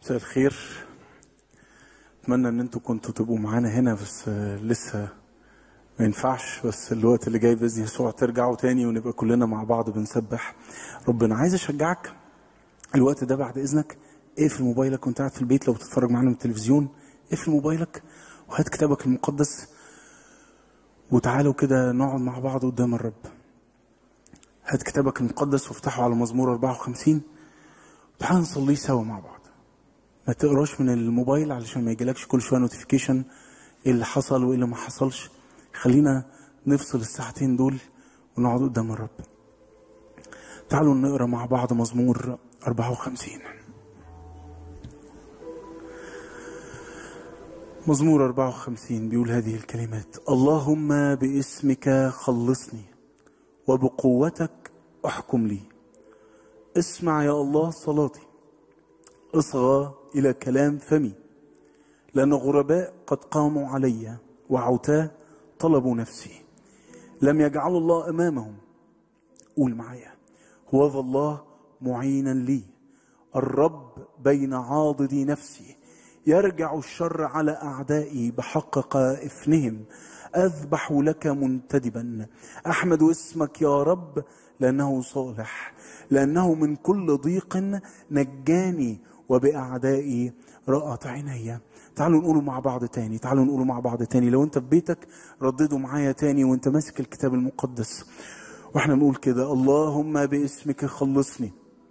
مساء الخير اتمنى ان انتوا كنتوا تبقوا معانا هنا بس آه، لسه ما ينفعش بس الوقت اللي جاي باذن يسوع ترجعوا تاني ونبقى كلنا مع بعض بنسبح ربنا عايز اشجعك الوقت ده بعد اذنك اقفل موبايلك وانت قاعد في البيت لو بتتفرج معانا من التلفزيون اقفل موبايلك وهات كتابك المقدس وتعالوا كده نقعد مع بعض قدام الرب هات كتابك المقدس وافتحه على مزمور 54 وتعالوا نصليه سوا مع بعض ما تقراش من الموبايل علشان ما يجيلكش كل شويه نوتيفيكيشن ايه اللي حصل وايه اللي ما حصلش خلينا نفصل الساعتين دول ونقعد قدام الرب تعالوا نقرا مع بعض مزمور 54 مزمور 54 بيقول هذه الكلمات اللهم باسمك خلصني وبقوتك احكم لي اسمع يا الله صلاتي اصغى الى كلام فمي لان غرباء قد قاموا علي وعتاه طلبوا نفسي لم يجعلوا الله امامهم قول معايا هو ذا الله معينا لي الرب بين عاضدي نفسي يرجع الشر على اعدائي بحق قائفنهم اذبح لك منتدبا احمد اسمك يا رب لانه صالح لانه من كل ضيق نجاني وباعدائي رأت عيني تعالوا نقولوا مع بعض تاني تعالوا نقولوا مع بعض تاني لو انت في بيتك رددوا معايا تاني وانت ماسك الكتاب المقدس واحنا بنقول كده اللهم باسمك خلصني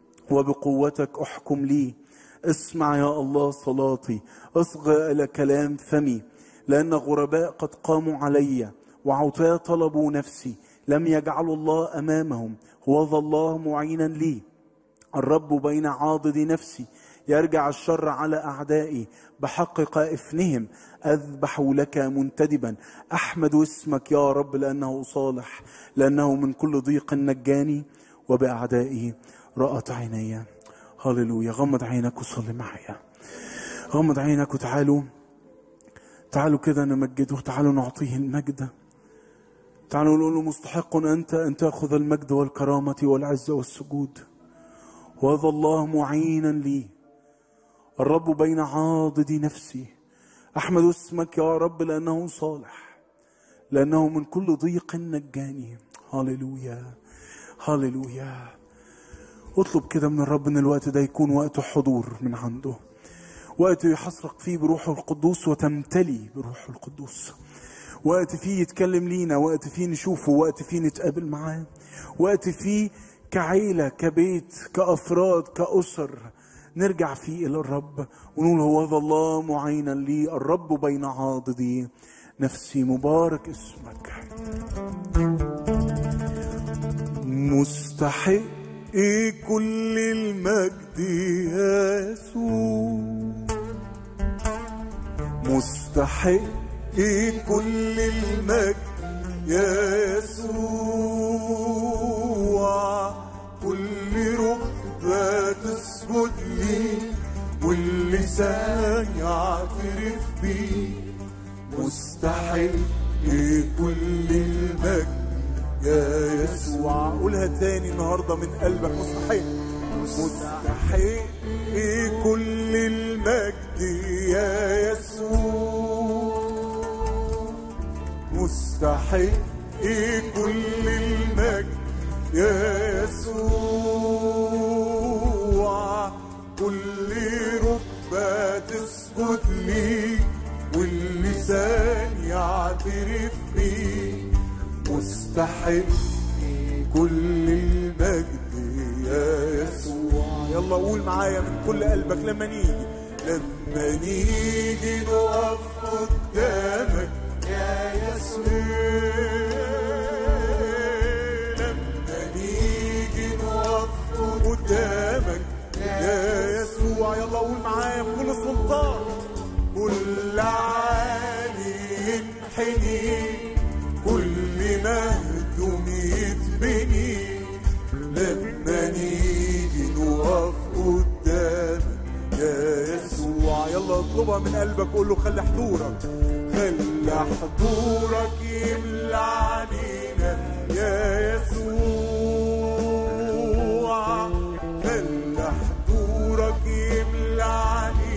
وبقوتك احكم لي اسمع يا الله صلاتي اصغى الى كلام فمي لان غرباء قد قاموا علي وعتاه طلبوا نفسي لم يجعلوا الله امامهم هو ذا الله معينا لي الرب بين عاضد نفسي يرجع الشر على اعدائي بحق قائفنهم اذبح لك منتدبا احمد اسمك يا رب لانه صالح لانه من كل ضيق نجاني وباعدائي رأت عيني هللويا غمض عينك وصلي معايا غمض عينك وتعالوا تعالوا كده نمجده تعالوا نعطيه المجد تعالوا نقول له مستحق انت ان تاخذ المجد والكرامه والعزه والسجود وهذا الله معينا لي الرب بين عاضد نفسي احمد اسمك يا رب لانه صالح لانه من كل ضيق نجاني هللويا هللويا اطلب كده من الرب ان الوقت ده يكون وقت حضور من عنده وقت يحصرك فيه بروحه القدوس وتمتلي بروحه القدوس وقت فيه يتكلم لينا وقت فيه نشوفه وقت فيه نتقابل معاه وقت فيه كعيلة كبيت كأفراد كأسر نرجع فيه إلى الرب ونقول هو ذا الله معينا لي الرب بين عاضدي نفسي مبارك اسمك مستحق كل المجد يا يسوع مستحق كل المجد يا يسوع كل ركبة تسجد لي واللسان يعترف بي مستحق كل المجد يا يسوع قولها تاني النهارده من قلبك مستحق مستحق كل المجد يا يسوع مستحق كل المجد يا يسوع كل ركبة تسجد لي واللسان يعترف بي مستحق كل المجد يا يسوع يلا قول معايا من كل قلبك لما نيجي لما نيجي نقف قدامك يا يسوع لما نيجي نقف قدامك يا يسوع يلا قول معايا بكل سلطان كل عالي ينحني كل مهدوم يتبني لما نيجي نقف قدامك يا يسوع يلا اطلبها من قلبك قول له خلي حضورك خلي حضورك يملى علينا يا يسوع خلي حضورك يملى علينا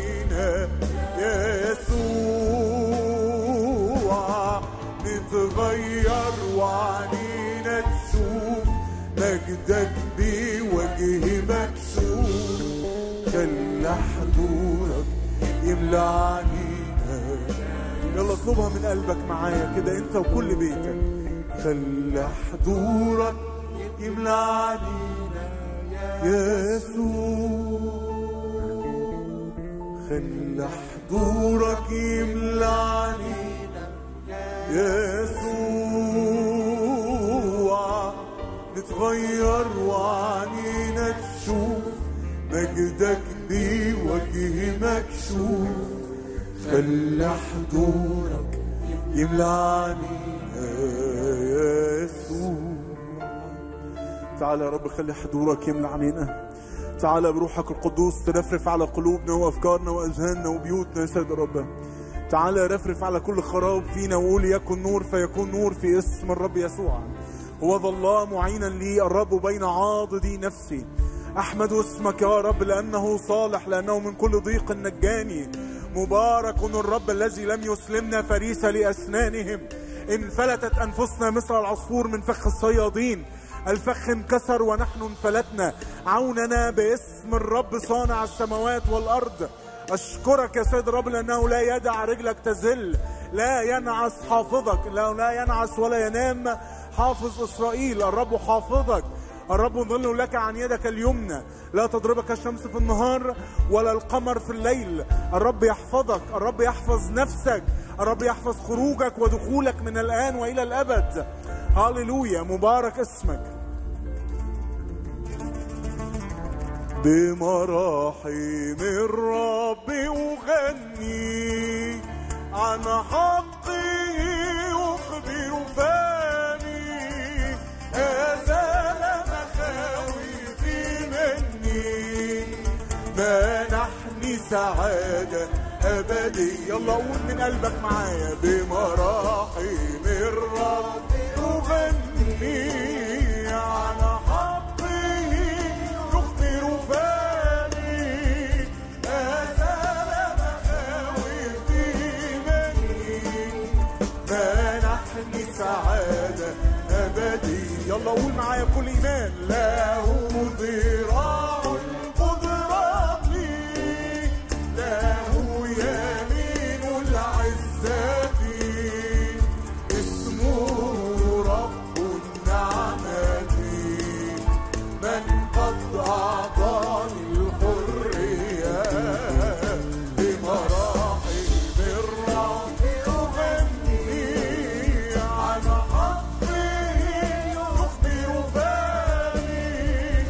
نتغير وعنينا تشوف مجدك بوجه مكسوف خلى حضورك يملى عنينا يلا اطلبها من قلبك معايا كده انت وكل بيتك خلى حضورك يملى عنينا يا يسوع خلى حضورك يملى علينا يا يسوع نتغير وعنينا تشوف مجدك بوجه مكشوف خلى حضورك يملى علينا يا يسوع تعال يا رب خلي حضورك يملى علينا تعال بروحك القدوس ترفرف على قلوبنا وافكارنا واذهاننا وبيوتنا يا سيد الرب تعال رفرف على كل خراب فينا وقول يكن نور فيكون نور في اسم الرب يسوع هو ذا الله معينا لي الرب بين عاضدي نفسي احمد اسمك يا رب لانه صالح لانه من كل ضيق نجاني مبارك الرب الذي لم يسلمنا فريسة لاسنانهم انفلتت انفسنا مثل العصفور من فخ الصيادين الفخ انكسر ونحن انفلتنا عوننا باسم الرب صانع السماوات والارض اشكرك يا سيد الرب لانه لا يدع رجلك تزل لا ينعس حافظك لا لا ينعس ولا ينام حافظ اسرائيل الرب حافظك الرب ظل لك عن يدك اليمنى لا تضربك الشمس في النهار ولا القمر في الليل الرب يحفظك الرب يحفظ نفسك الرب يحفظ خروجك ودخولك من الآن وإلى الأبد هاليلويا مبارك اسمك بمراحم الرب أغني عن حقه أخبر فاني أزال مخاوفي مني منحني سعادة أبدية يلا قول من قلبك معايا بمراحم الرب أغني عن حقه يخبر فاني أزال مخاوفي مني منحني سعادة أبدية يلا قول معايا بكل إيمان له ذراع القدرة له يمين العزة اسمه رب النعمة من قد أعطاني الحرية بمراحل الرب أغني عن حقه يخبر فاني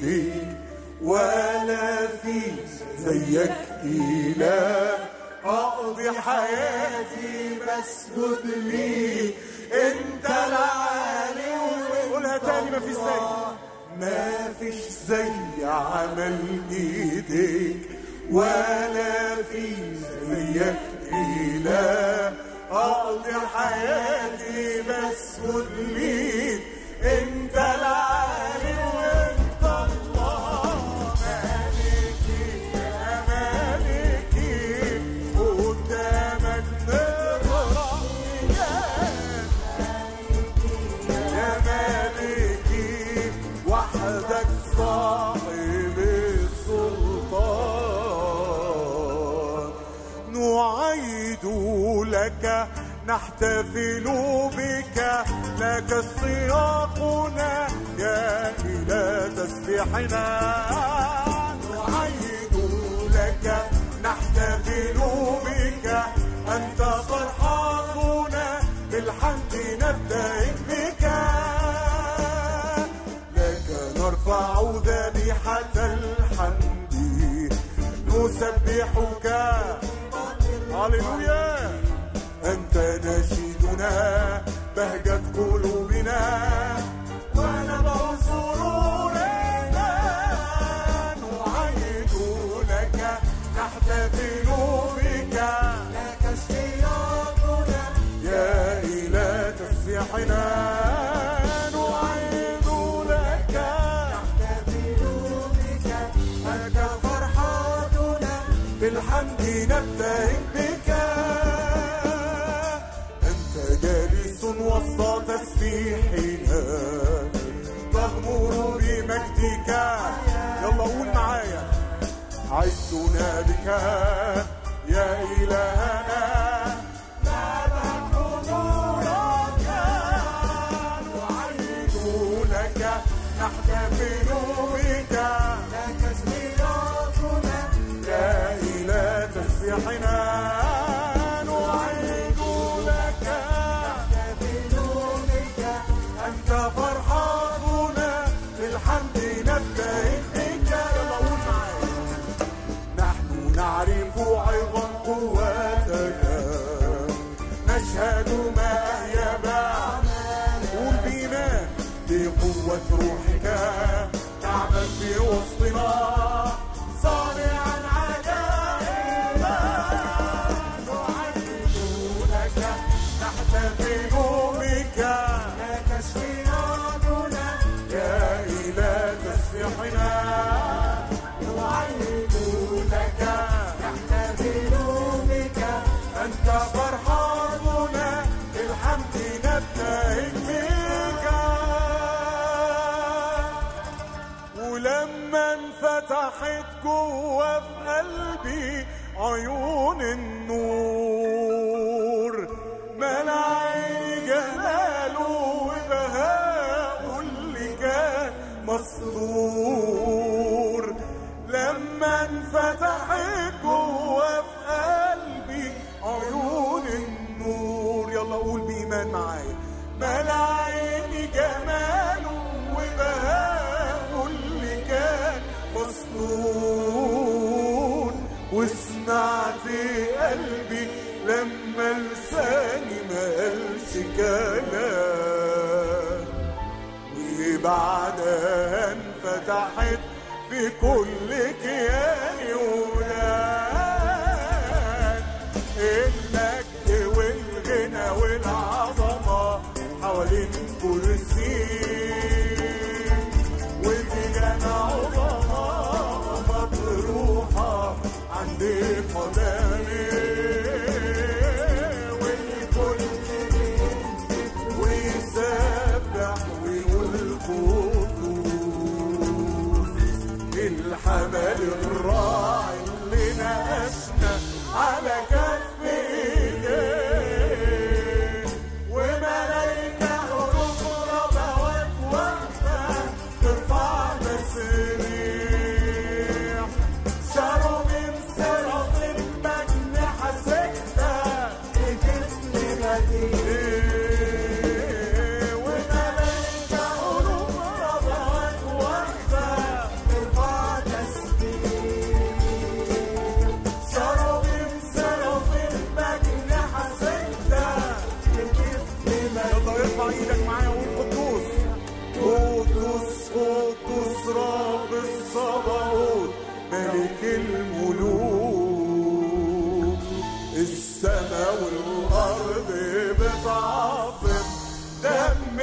ايديك ولا في زيك اله اقضي حياتي بسجد ليك انت العالي قولها تاني ما فيش زي ما فيش زي عمل ايديك ولا في زيك اله اقضي حياتي بسجد ليك انت العالي وانت الله مالكي يا مالكي قدامك نقرا يا مالكي وحدك صاحب السلطان نعيد لك نحتفل بك لك اشتياقنا يا إلى تسبيحنا نعيد لك نحتفل بك أنت فرحاتنا بالحمد نبتهج بك لك نرفع ذبيحة الحمد نسبحك هللويا أنت نشيدنا بهجة قلوبنا ونبع سرورنا نعيد لك نحتفل بك لك اشتياقنا يا إلى تسبيحنا نعيد لك نحتفل بك أنت فرحاتنا بالحمد نبتهج بك أنت جالس وسط تسبيحنا تغمر بمجدك يلا قول معايا عزنا بك يا إلهنا نبهج حضورك نعيد لك نحتفل بك لك اشتياقنا يا إله تسبيحنا نعيد لك نحتفل بك أنت فرحاتنا بالحمد نبتهج بك يلا قول معايا نحن نعرف عظم قوتك نشهد ما أهيا قول بإيمان بقوة روحك تعمل في وسطنا صانعا عجائبا نعيد لك نحتفل بك لك اشتياقنا يا إله تسبيحنا نعيد لك نحتفل بك أنت فرحاتنا بالحمد نبتهج بك ولما انفتحت جوه في قلبي عيون النور ملعي جلاله وبهاءه اللي كان مستور لما انفتحت جوه في قلبي عيون النور يلا قول بإيمان معايا ملعيني جماله وبهاءه اللي كان مستور وسمعت قلبي لما لساني ما قالش كلام وبعدها انفتحت في كل كياني ولاد المجد والغنى والعظمة حوالين كرسي وفي جنة عظمة مطروحة عند قدمي والكل بيهتف ويسبح ويقول قدوس الحمل الراعي اللي ناقشنا على كف ايديه وملايكة حروف ربوات واقفة ترفع تسريح شروا من صراط المجنحة ستة بجسم مدين وملايكة حروف ربوات واقفة الصباوت ملك الملوك السماء والأرض بتعظم دم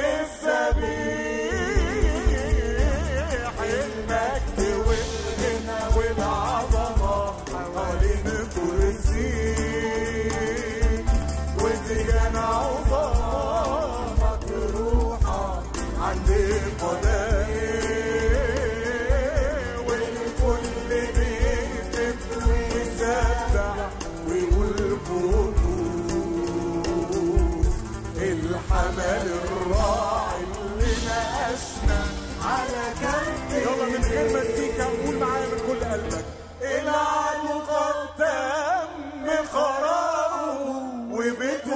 الذبيح المجد والغنى والعظمة حوالين كرسي وديان عظامك روحا عند قدمي والكل بيكتب ويسبح ويقول قدوس الحمل الراعي اللي ناقشنا على كفي يلا من غير مزيكا قول معايا من كل قلبك العدو قد تم خرابه وبيته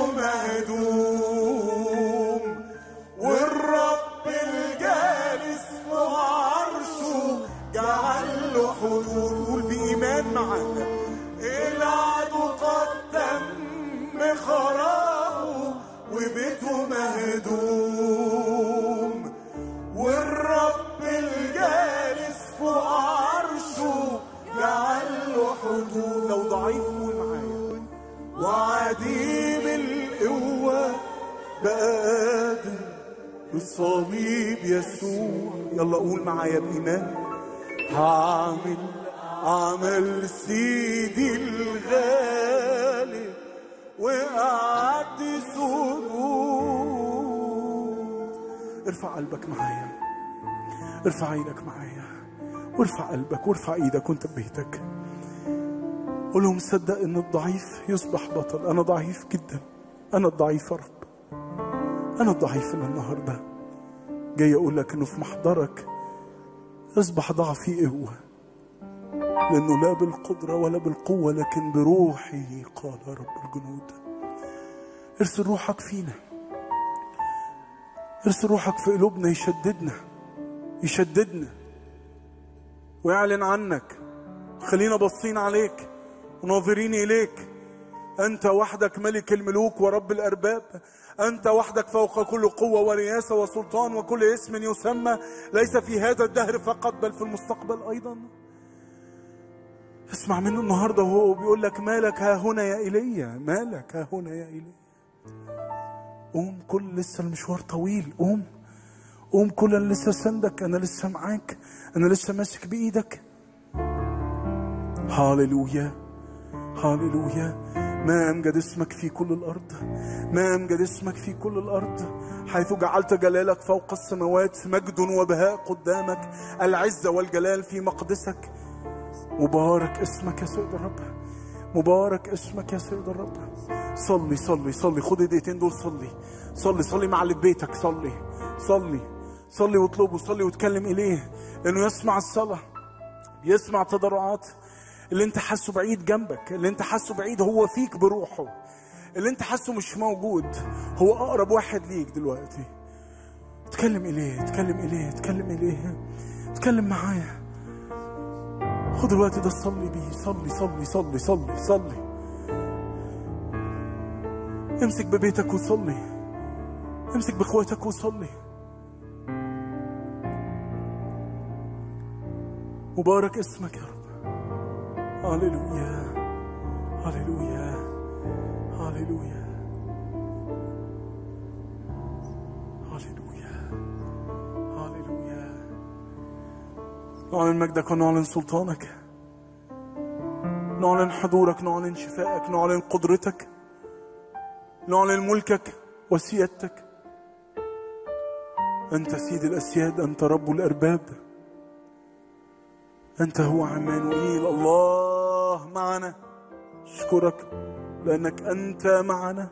مهدوم والرب الجالس في عرشه جعل له حدود قول بإيمان معانا العدو قد تم خرابه وبيته مهدوم والرب الجالس في عرشه جعل له حدود لو ضعيف قول معايا وعديم القوة بقى قادر بالصليب يسوع يلا قول معايا بإيمان هعمل عمل سيدي الغالي وقعدت سجود ارفع قلبك معايا ارفع عينك معايا وارفع قلبك وارفع ايدك وانت ببيتك قول لهم صدق ان الضعيف يصبح بطل انا ضعيف جدا انا الضعيف يا رب انا الضعيف اللي النهارده جاي اقول لك انه في محضرك يصبح ضعفي قوه لانه لا بالقدره ولا بالقوه لكن بروحي قال رب الجنود ارسل روحك فينا ارسل روحك في قلوبنا يشددنا يشددنا ويعلن عنك خلينا باصين عليك وناظرين اليك انت وحدك ملك الملوك ورب الارباب انت وحدك فوق كل قوه ورياسه وسلطان وكل اسم يسمى ليس في هذا الدهر فقط بل في المستقبل ايضا اسمع منه النهارده وهو بيقول لك مالك ها هنا يا ايليا مالك ها هنا يا ايليا قوم كل لسه المشوار طويل قوم قوم كل أنا لسه سندك انا لسه معاك انا لسه ماسك بايدك هاليلويا هاليلويا ما امجد اسمك في كل الارض ما امجد اسمك في كل الارض حيث جعلت جلالك فوق السماوات مجد وبهاء قدامك العزه والجلال في مقدسك مبارك اسمك يا سيد الرب مبارك اسمك يا سيد الرب صلي صلي صلي خد الدقيقتين دول صلي صلي صلي مع اللي في بيتك صلي صلي صلي واطلبه صلي واتكلم اليه لانه يسمع الصلاه يسمع تضرعات اللي انت حاسه بعيد جنبك اللي انت حاسه بعيد هو فيك بروحه اللي انت حاسه مش موجود هو اقرب واحد ليك دلوقتي اتكلم اليه اتكلم اليه اتكلم اليه اتكلم معايا خد الوقت ده صلي بيه صلي صلي صلي صلي صلي امسك ببيتك وصلي امسك باخواتك وصلي مبارك اسمك يا رب هللويا هللويا هللويا هللويا هللويا نعلن مجدك ونعلن سلطانك نعلن حضورك نعلن شفائك نعلن قدرتك نعلن ملكك وسيادتك أنت سيد الأسياد أنت رب الأرباب أنت هو عمانوئيل الله معنا أشكرك لأنك أنت معنا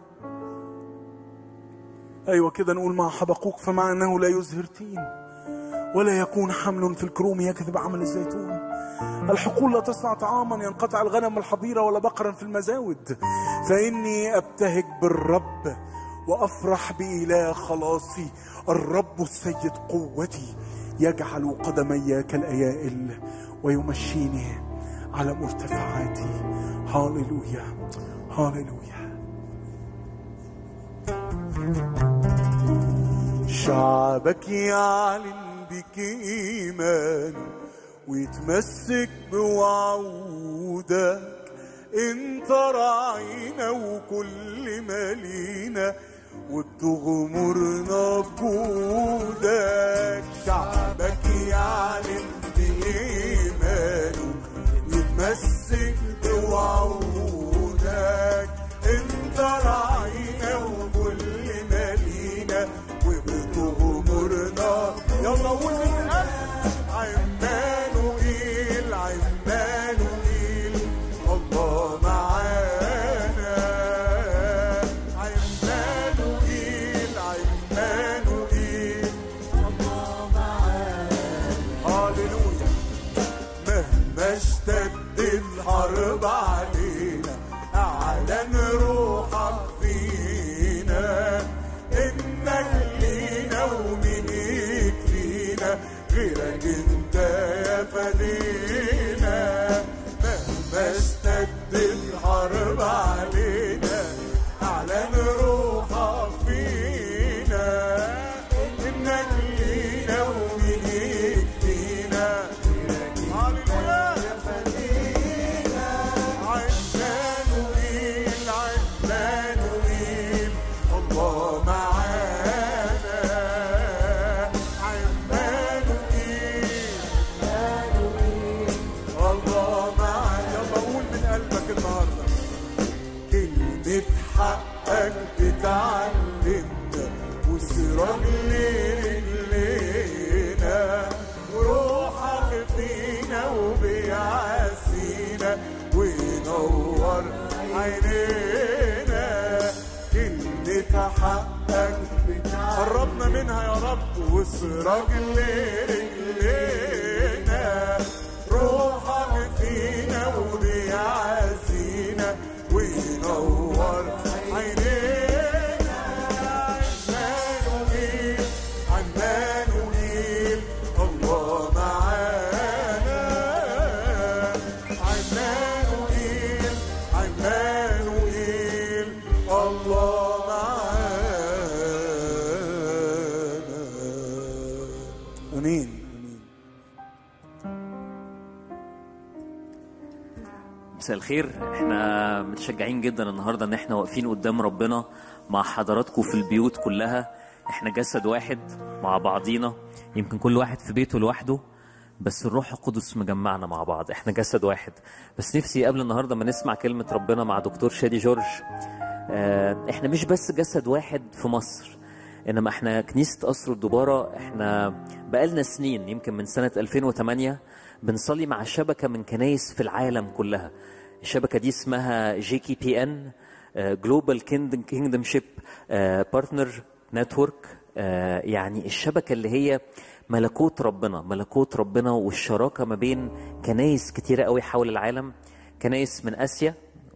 أيوة كده نقول مع حبقوك فمع أنه لا يزهر تين ولا يكون حمل في الكروم يكذب عمل الزيتون الحقول لا تصنع طعاما ينقطع الغنم الحظيرة ولا بقرا في المزاود فإني أبتهج بالرب وأفرح بإله خلاصي الرب السيد قوتي يجعل قدمي كالأيائل ويمشيني على مرتفعاتي هاليلويا هاليلويا شعبك يعلن بك إيمان ويتمسك بوعودك انت راعينا وكل ما لينا وبتغمرنا بجودك شعبك يعلم بإيمانه يتمسك بوعودك انت راعينا وكل ما لينا وبتغمرنا يلا قول من قلب عمانوئيل عمانوئيل الله معانا عمانوئيل عمانوئيل الله معانا هاليلويا مهما اشتد الحرب علينا اعلن روحك فينا انك لينا ومين يكفينا غيرك انت يا فدينا مهما اشتد الحرب علينا اعلن روحك فينا انك لينا ومين يكفينا هاليلويا عمانوئيل عمانوئيل الله معانا عمانوئيل الله معانا يلا قول من قلبك النهارده كلمة حقك بتعلمنا وسراج لرجلينا روحك فينا وبيعسينا وينور عينينا كلمة حقك قربنا منها يا رب وسراج لرجلينا روحك فينا وبيعزينا وينور عينينا عمانوئيل عمانوئيل الله معانا عمانوئيل عمانوئيل الله معانا امين امين مساء الخير احنا متشجعين جدا النهارده ان احنا واقفين قدام ربنا مع حضراتكم في البيوت كلها احنا جسد واحد مع بعضينا يمكن كل واحد في بيته لوحده بس الروح القدس مجمعنا مع بعض احنا جسد واحد بس نفسي قبل النهارده ما نسمع كلمه ربنا مع دكتور شادي جورج اه احنا مش بس جسد واحد في مصر انما احنا كنيسه قصر الدباره احنا بقالنا سنين يمكن من سنه 2008 بنصلي مع شبكه من كنايس في العالم كلها الشبكه دي اسمها جي كي بي ان جلوبال كينجدم شيب بارتنر نتورك يعني الشبكه اللي هي ملكوت ربنا ملكوت ربنا والشراكه ما بين كنايس كتيره قوي حول العالم كنايس من اسيا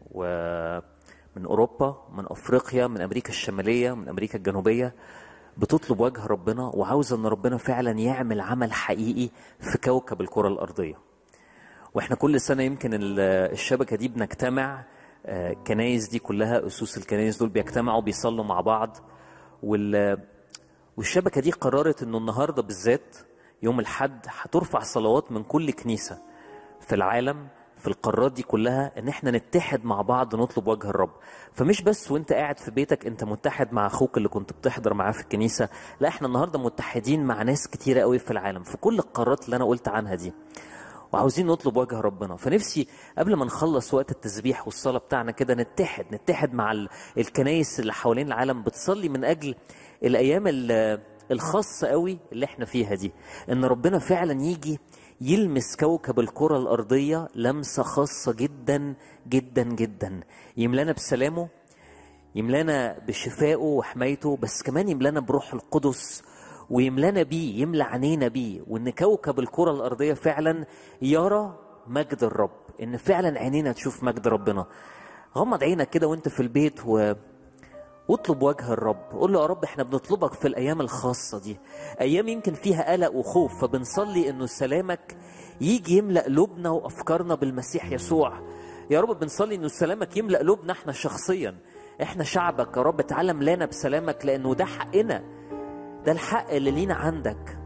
ومن اوروبا من افريقيا من امريكا الشماليه من امريكا الجنوبيه بتطلب وجه ربنا وعاوزه ان ربنا فعلا يعمل عمل حقيقي في كوكب الكره الارضيه واحنا كل سنه يمكن ال- الشبكه دي بنجتمع آه، الكنايس دي كلها اسوس الكنايس دول بيجتمعوا بيصلوا مع بعض وال والشبكه دي قررت انه النهارده بالذات يوم الحد هترفع صلوات من كل كنيسه في العالم في القارات دي كلها ان احنا نتحد مع بعض نطلب وجه الرب فمش بس وانت قاعد في بيتك انت متحد مع اخوك اللي كنت بتحضر معاه في الكنيسه لا احنا النهارده متحدين مع ناس كتيره قوي في العالم في كل القارات اللي انا قلت عنها دي وعاوزين نطلب وجه ربنا فنفسي قبل ما نخلص وقت التسبيح والصلاه بتاعنا كده نتحد نتحد مع ال- الكنايس اللي حوالين العالم بتصلي من اجل الايام ال- الخاصه قوي اللي احنا فيها دي ان ربنا فعلا يجي يلمس كوكب الكره الارضيه لمسه خاصه جدا جدا جدا يملانا بسلامه يملانا بشفائه وحمايته بس كمان يملانا بروح القدس ويملانا بيه يملى عينينا بيه وان كوكب الكره الارضيه فعلا يرى مجد الرب ان فعلا عينينا تشوف مجد ربنا غمض عينك كده وانت في البيت و... واطلب وجه الرب قول له يا رب احنا بنطلبك في الايام الخاصه دي ايام يمكن فيها قلق وخوف فبنصلي انه سلامك يجي يملا قلوبنا وافكارنا بالمسيح يسوع يا رب بنصلي انه سلامك يملا قلوبنا احنا شخصيا احنا شعبك يا رب تعلم لنا بسلامك لانه ده حقنا ده الحق اللي لينا عندك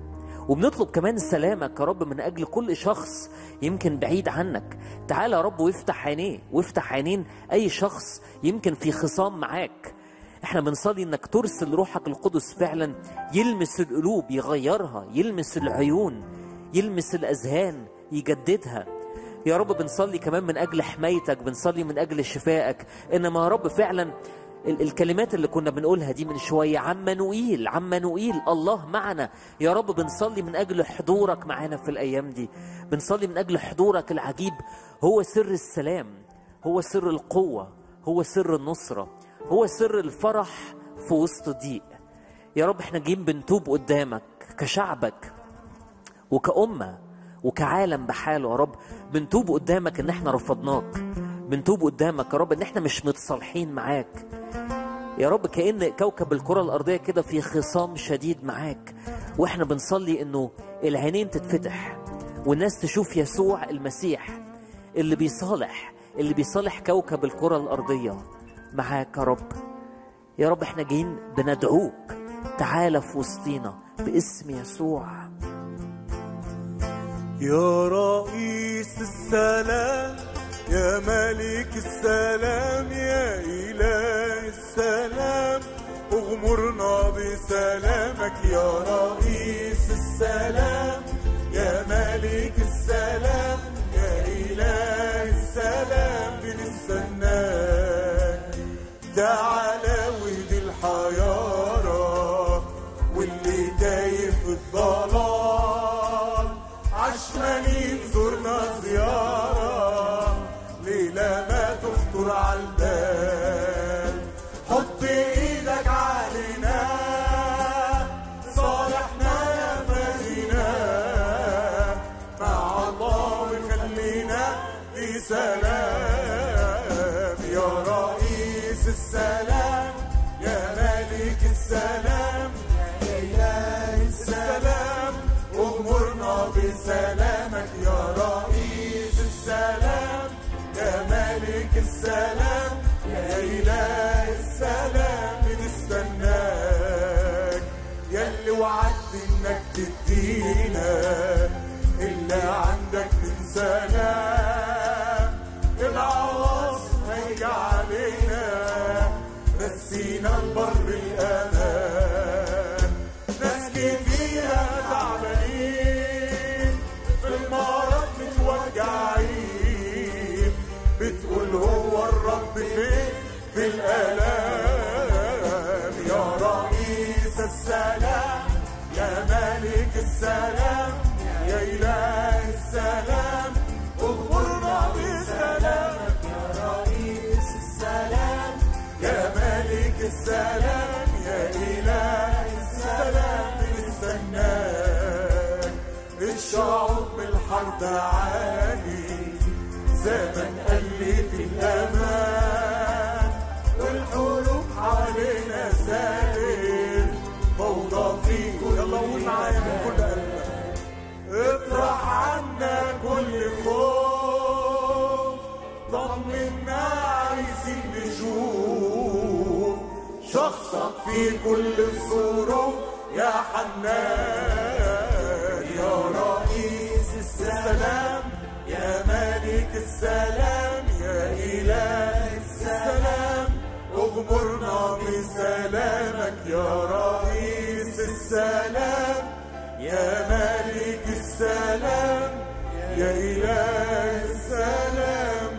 وبنطلب كمان سلامك يا رب من اجل كل شخص يمكن بعيد عنك تعال يا رب وافتح عينيه وافتح عينين اي شخص يمكن في خصام معاك احنا بنصلي انك ترسل روحك القدس فعلا يلمس القلوب يغيرها يلمس العيون يلمس الاذهان يجددها يا رب بنصلي كمان من اجل حمايتك بنصلي من اجل شفائك انما يا رب فعلا ال- الكلمات اللي كنا بنقولها دي من شوية عمانوئيل عمانوئيل الله معنا يا رب بنصلي من أجل حضورك معانا في الأيام دي بنصلي من أجل حضورك العجيب هو سر السلام هو سر القوة هو سر النصرة هو سر الفرح في وسط الضيق يا رب احنا جايين بنتوب قدامك كشعبك وكأمة وكعالم بحاله يا رب بنتوب قدامك ان احنا رفضناك بنتوب قدامك يا رب ان احنا مش متصالحين معاك يا رب كأن كوكب الكرة الأرضية كده في خصام شديد معاك واحنا بنصلي انه العينين تتفتح والناس تشوف يسوع المسيح اللي بيصالح اللي بيصالح كوكب الكرة الأرضية معاك يا رب يا رب احنا جايين بندعوك تعالى في وسطينا باسم يسوع يا رئيس السلام يا ملك السلام يا إله السلام اغمرنا بسلامك يا رئيس السلام يا ملك السلام يا إله السلام بنستناك تعالى واهدي الحيارى واللي تايه في الضلال عشمانين زرنا زيارة ليلة ما تخطر على البال حط ايدك علينا صالحنا يا مدينة مع الله وخلينا في سلام يا رئيس السلام يا ملك السلام يا إله السلام اغمرنا بسلامك يا رئيس السلام يا ملك السلام يا إله السلام بنستناك يلي وعدت انك تدينا اللي عندك من سلام العواصف هيجي علينا رسينا البر الامان ناس كتير تعبانين في المرض متوجعين بتقول هو الرب فين في الالام يا رئيس السلام يا ملك السلام يا اله السلام اغمرنا بسلامك يا رئيس السلام يا ملك السلام يا اله السلام بنستناك الشعوب بالحرب عالي زمن قلي في الامان والحروب حوالينا سائر فوضى فيك يلا قول معايا من كل قلبك اطرح عنا كل خوف طمنا عايزين نشوف شخصك في كل الظروف يا حنان يا رئيس السلام يا ملك السلام يا إله السلام اغمرنا بسلامك يا رئيس السلام يا ملك السلام يا إله السلام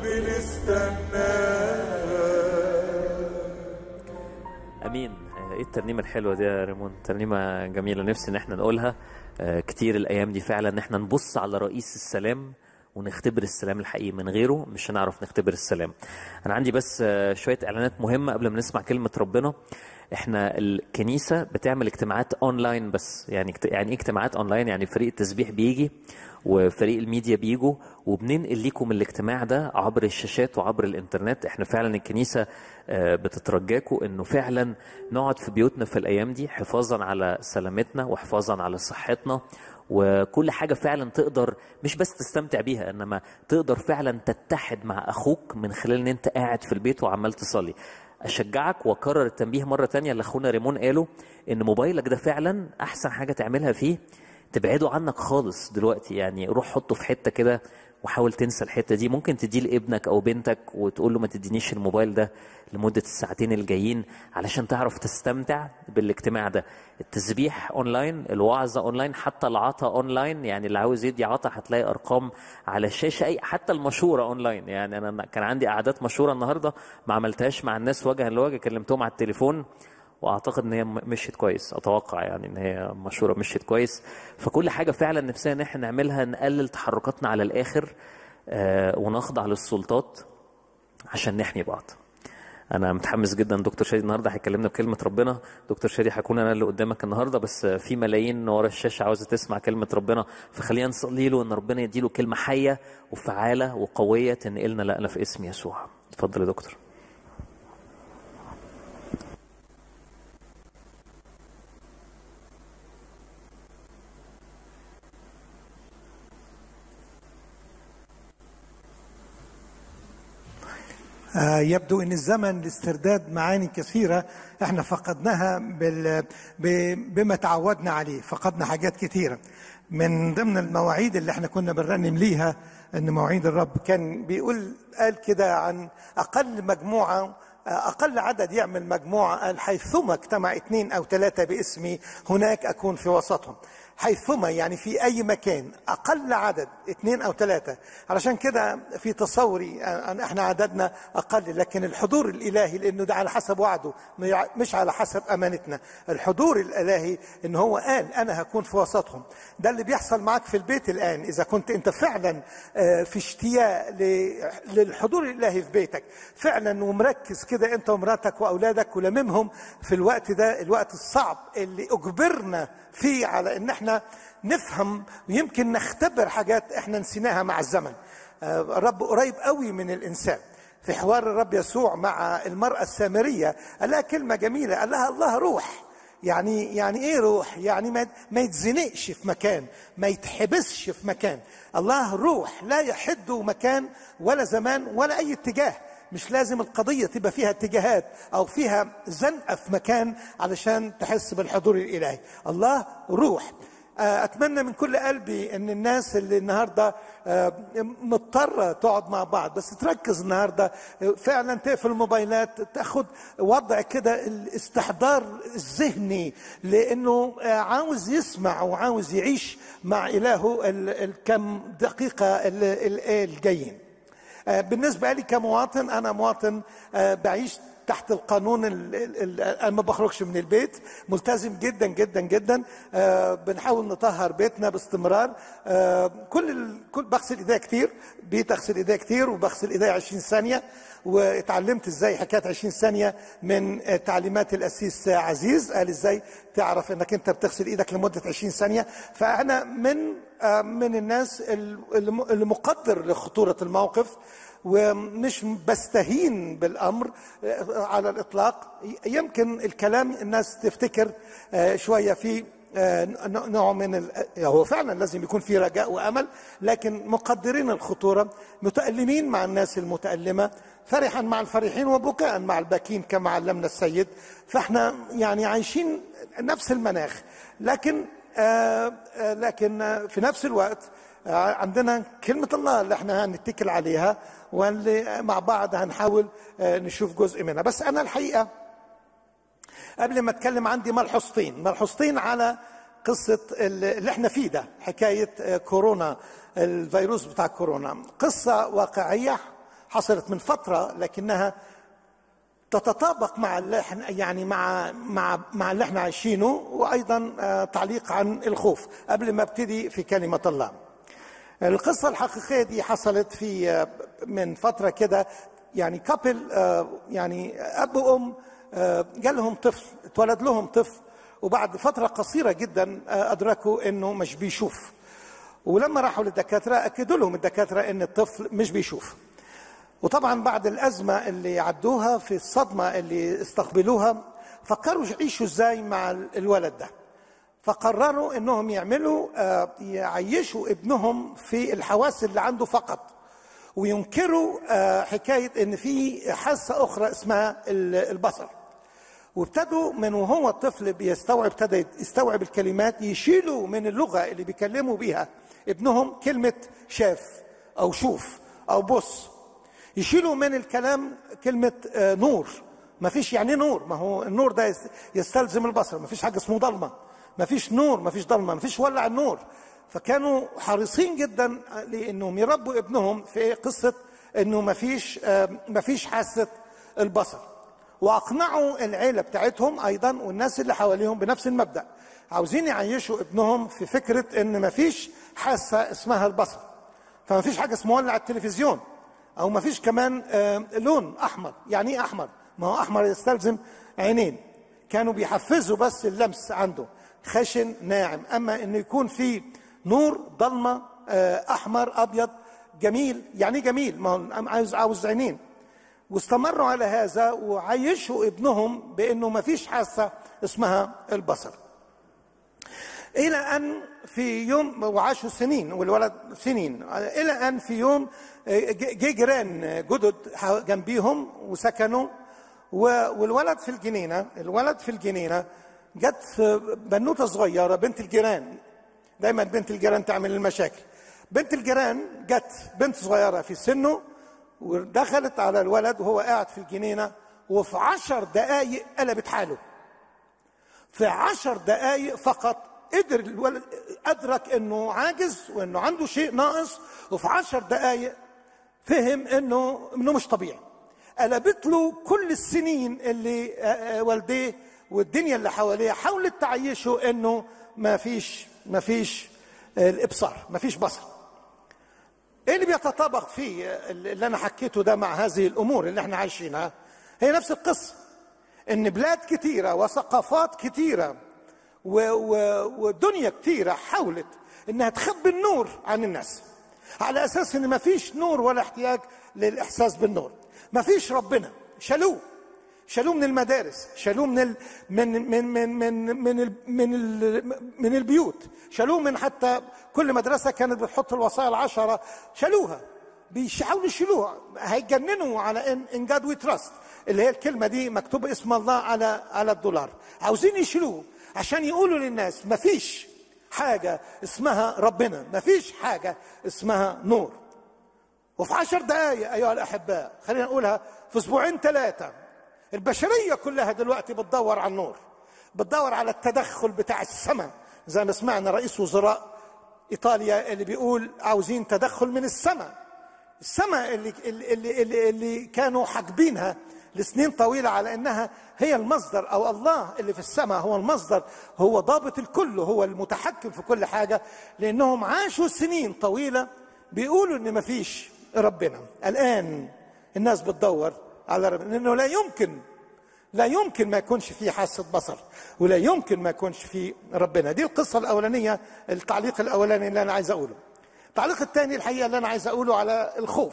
بنستناك امين آه، ايه الترنيمه الحلوه دي يا ريمون ترنيمه جميله نفسي ان احنا نقولها آه، كتير الايام دي فعلا ان احنا نبص على رئيس السلام ونختبر السلام الحقيقي من غيره مش هنعرف نختبر السلام انا عندي بس آه، شويه اعلانات مهمه قبل ما نسمع كلمه ربنا احنا الكنيسه بتعمل اجتماعات اونلاين بس يعني اجت- يعني ايه اجتماعات اونلاين يعني فريق التسبيح بيجي وفريق الميديا بيجوا وبننقل لكم الاجتماع ده عبر الشاشات وعبر الانترنت احنا فعلا الكنيسه آه، بتترجاكم انه فعلا نقعد في بيوتنا في الايام دي حفاظا على سلامتنا وحفاظا على صحتنا وكل حاجه فعلا تقدر مش بس تستمتع بيها انما تقدر فعلا تتحد مع اخوك من خلال ان انت قاعد في البيت وعمال تصلي اشجعك واكرر التنبيه مره تانية اللي اخونا ريمون قاله ان موبايلك ده فعلا احسن حاجه تعملها فيه تبعده عنك خالص دلوقتي يعني روح حطه في حته كده وحاول تنسى الحته دي ممكن تديه لابنك او بنتك وتقول له ما تدينيش الموبايل ده لمده الساعتين الجايين علشان تعرف تستمتع بالاجتماع ده التسبيح اونلاين الوعظه اونلاين حتى العطا اونلاين يعني اللي عاوز يدي عطا هتلاقي ارقام على الشاشه اي حتى المشوره اونلاين يعني انا كان عندي قعدات مشوره النهارده ما عملتهاش مع الناس وجها لوجه كلمتهم على التليفون واعتقد ان هي مشيت كويس اتوقع يعني ان هي مشهوره مشيت كويس فكل حاجه فعلا نفسنا ان احنا نعملها نقلل تحركاتنا على الاخر آه ونخضع للسلطات عشان نحمي بعض انا متحمس جدا دكتور شادي النهارده هيكلمنا بكلمه ربنا دكتور شادي هكون انا اللي قدامك النهارده بس في ملايين ورا الشاشه عاوزه تسمع كلمه ربنا فخلينا نصلي له ان ربنا يديله كلمه حيه وفعاله وقويه تنقلنا لنا في اسم يسوع اتفضل يا دكتور يبدو ان الزمن لاسترداد معاني كثيره احنا فقدناها بال... ب... بما تعودنا عليه فقدنا حاجات كثيره من ضمن المواعيد اللي احنا كنا بنرنم ليها ان مواعيد الرب كان بيقول قال كده عن اقل مجموعه أقل عدد يعمل مجموعة قال حيثما اجتمع اثنين أو ثلاثة باسمي هناك أكون في وسطهم حيثما يعني في أي مكان أقل عدد اثنين أو ثلاثة علشان كده في تصوري أن احنا عددنا أقل لكن الحضور الإلهي لأنه ده على حسب وعده مش على حسب أمانتنا الحضور الإلهي إن هو قال أنا هكون في وسطهم ده اللي بيحصل معك في البيت الآن إذا كنت أنت فعلا في اشتياق للحضور الإلهي في بيتك فعلا ومركز كده أنت ومراتك وأولادك ولممهم في الوقت ده الوقت الصعب اللي أجبرنا فيه على ان احنا نفهم ويمكن نختبر حاجات احنا نسيناها مع الزمن الرب قريب قوي من الانسان في حوار الرب يسوع مع المرأة السامرية قال لها كلمة جميلة قال لها الله روح يعني يعني ايه روح يعني ما ما يتزنقش في مكان ما يتحبسش في مكان الله روح لا يحد مكان ولا زمان ولا اي اتجاه مش لازم القضيه تبقى فيها اتجاهات او فيها زنقه في مكان علشان تحس بالحضور الالهي الله روح اتمنى من كل قلبي ان الناس اللي النهارده مضطره تقعد مع بعض بس تركز النهارده فعلا تقفل الموبايلات تاخد وضع كده الاستحضار الذهني لانه عاوز يسمع وعاوز يعيش مع الهه الكم دقيقه الجايين بالنسبه لي كمواطن انا مواطن بعيش تحت القانون انا ما بخرجش من البيت ملتزم جدا جدا جدا بنحاول نطهر بيتنا باستمرار كل كل بغسل ايديا كتير بيت اغسل ايديا كتير وبغسل ايديا 20 ثانيه واتعلمت ازاي حكايه 20 ثانيه من تعليمات الاسيس عزيز قال ازاي تعرف انك انت بتغسل ايدك لمده 20 ثانيه فانا من من الناس اللي مقدر لخطوره الموقف ومش بستهين بالامر على الاطلاق يمكن الكلام الناس تفتكر شويه في نوع من ال... هو فعلا لازم يكون في رجاء وامل لكن مقدرين الخطوره متالمين مع الناس المتالمه فرحا مع الفرحين وبكاء مع الباكين كما علمنا السيد فاحنا يعني عايشين نفس المناخ لكن آآ آآ لكن في نفس الوقت عندنا كلمة الله اللي احنا هنتكل عليها واللي مع بعض هنحاول نشوف جزء منها بس أنا الحقيقة قبل ما اتكلم عندي ملحوظتين ملحوظتين على قصة اللي احنا فيه ده حكاية كورونا الفيروس بتاع كورونا قصة واقعية حصلت من فترة لكنها تتطابق مع اللي احنا يعني مع مع مع اللي احنا عايشينه وايضا تعليق عن الخوف قبل ما ابتدي في كلمة الله. القصة الحقيقية دي حصلت في من فترة كده يعني كابل يعني اب وام جالهم طفل اتولد لهم طفل وبعد فترة قصيرة جدا ادركوا انه مش بيشوف. ولما راحوا للدكاترة اكدوا لهم الدكاترة ان الطفل مش بيشوف. وطبعا بعد الأزمة اللي عدوها في الصدمة اللي استقبلوها فكروا يعيشوا ازاي مع الولد ده فقرروا انهم يعملوا يعيشوا ابنهم في الحواس اللي عنده فقط وينكروا حكاية ان في حاسة اخرى اسمها البصر وابتدوا من وهو الطفل بيستوعب ابتدى يستوعب الكلمات يشيلوا من اللغه اللي بيكلموا بيها ابنهم كلمه شاف او شوف او بص يشيلوا من الكلام كلمه آه، نور ما فيش يعني نور ما هو النور ده يست- يستلزم البصر ما فيش حاجه اسمه ضلمه ما فيش نور ما فيش ضلمه ما فيش ولع النور فكانوا حريصين جدا لانهم يربوا ابنهم في قصه انه ما فيش آه، ما فيش حاسه البصر واقنعوا العيله بتاعتهم ايضا والناس اللي حواليهم بنفس المبدا عاوزين يعيشوا ابنهم في فكره ان ما فيش حاسه اسمها البصر فما فيش حاجه اسمها ولع التلفزيون او ما فيش كمان آه، لون احمر يعني ايه احمر ما هو احمر يستلزم عينين كانوا بيحفزوا بس اللمس عنده خشن ناعم اما انه يكون في نور ضلمه آه، احمر ابيض جميل يعني إيه جميل ما هو عاوز عاوز عينين واستمروا على هذا وعيشوا ابنهم بانه ما فيش حاسه اسمها البصر الى ان في يوم وعاشوا سنين والولد سنين الى ان في يوم جه جيران جدد جنبيهم وسكنوا و- والولد في الجنينه الولد في الجنينه جت بنوته صغيره بنت الجيران دايما بنت الجيران تعمل المشاكل بنت الجيران جت بنت صغيره في سنه ودخلت على الولد وهو قاعد في الجنينه وفي عشر دقايق قلبت حاله في عشر دقايق فقط قدر الولد ادرك انه عاجز وانه عنده شيء ناقص وفي عشر دقايق فهم انه انه مش طبيعي قلبت له كل السنين اللي آه، آه، والديه والدنيا اللي حواليه حاولت تعيشه انه ما فيش ما فيش آه، الابصار ما فيش بصر ايه اللي بيتطابق فيه اللي انا حكيته ده مع هذه الامور اللي احنا عايشينها هي نفس القصه ان بلاد كتيره وثقافات كتيره و- و- ودنيا كتيره حاولت انها تخبي النور عن الناس على اساس ان ما فيش نور ولا احتياج للاحساس بالنور ما فيش ربنا شالوه شالوه من المدارس شالوه من ال من من من من من ال من, ال من البيوت شالوه من حتى كل مدرسه كانت بتحط الوصايا العشره شالوها بيحاولوا يشيلوها هيجننوا على ان ان جاد وي تراست اللي هي الكلمه دي مكتوب اسم الله على على الدولار عاوزين يشيلوه عشان يقولوا للناس مفيش حاجه اسمها ربنا مفيش حاجه اسمها نور وفي عشر دقايق أيها الأحباء خلينا نقولها في أسبوعين ثلاثة البشرية كلها دلوقتي بتدور على النور بتدور على التدخل بتاع السماء زي ما سمعنا رئيس وزراء إيطاليا اللي بيقول عاوزين تدخل من السماء السماء اللي, اللي, اللي, اللي كانوا حاجبينها لسنين طويلة على أنها هي المصدر أو الله اللي في السماء هو المصدر هو ضابط الكل هو المتحكم في كل حاجة لأنهم عاشوا سنين طويلة بيقولوا ان مفيش ربنا الان الناس بتدور على ربنا لانه لا يمكن لا يمكن ما يكونش فيه حاسه بصر ولا يمكن ما يكونش فيه ربنا دي القصه الاولانيه التعليق الاولاني اللي انا عايز اقوله التعليق الثاني الحقيقه اللي انا عايز اقوله على الخوف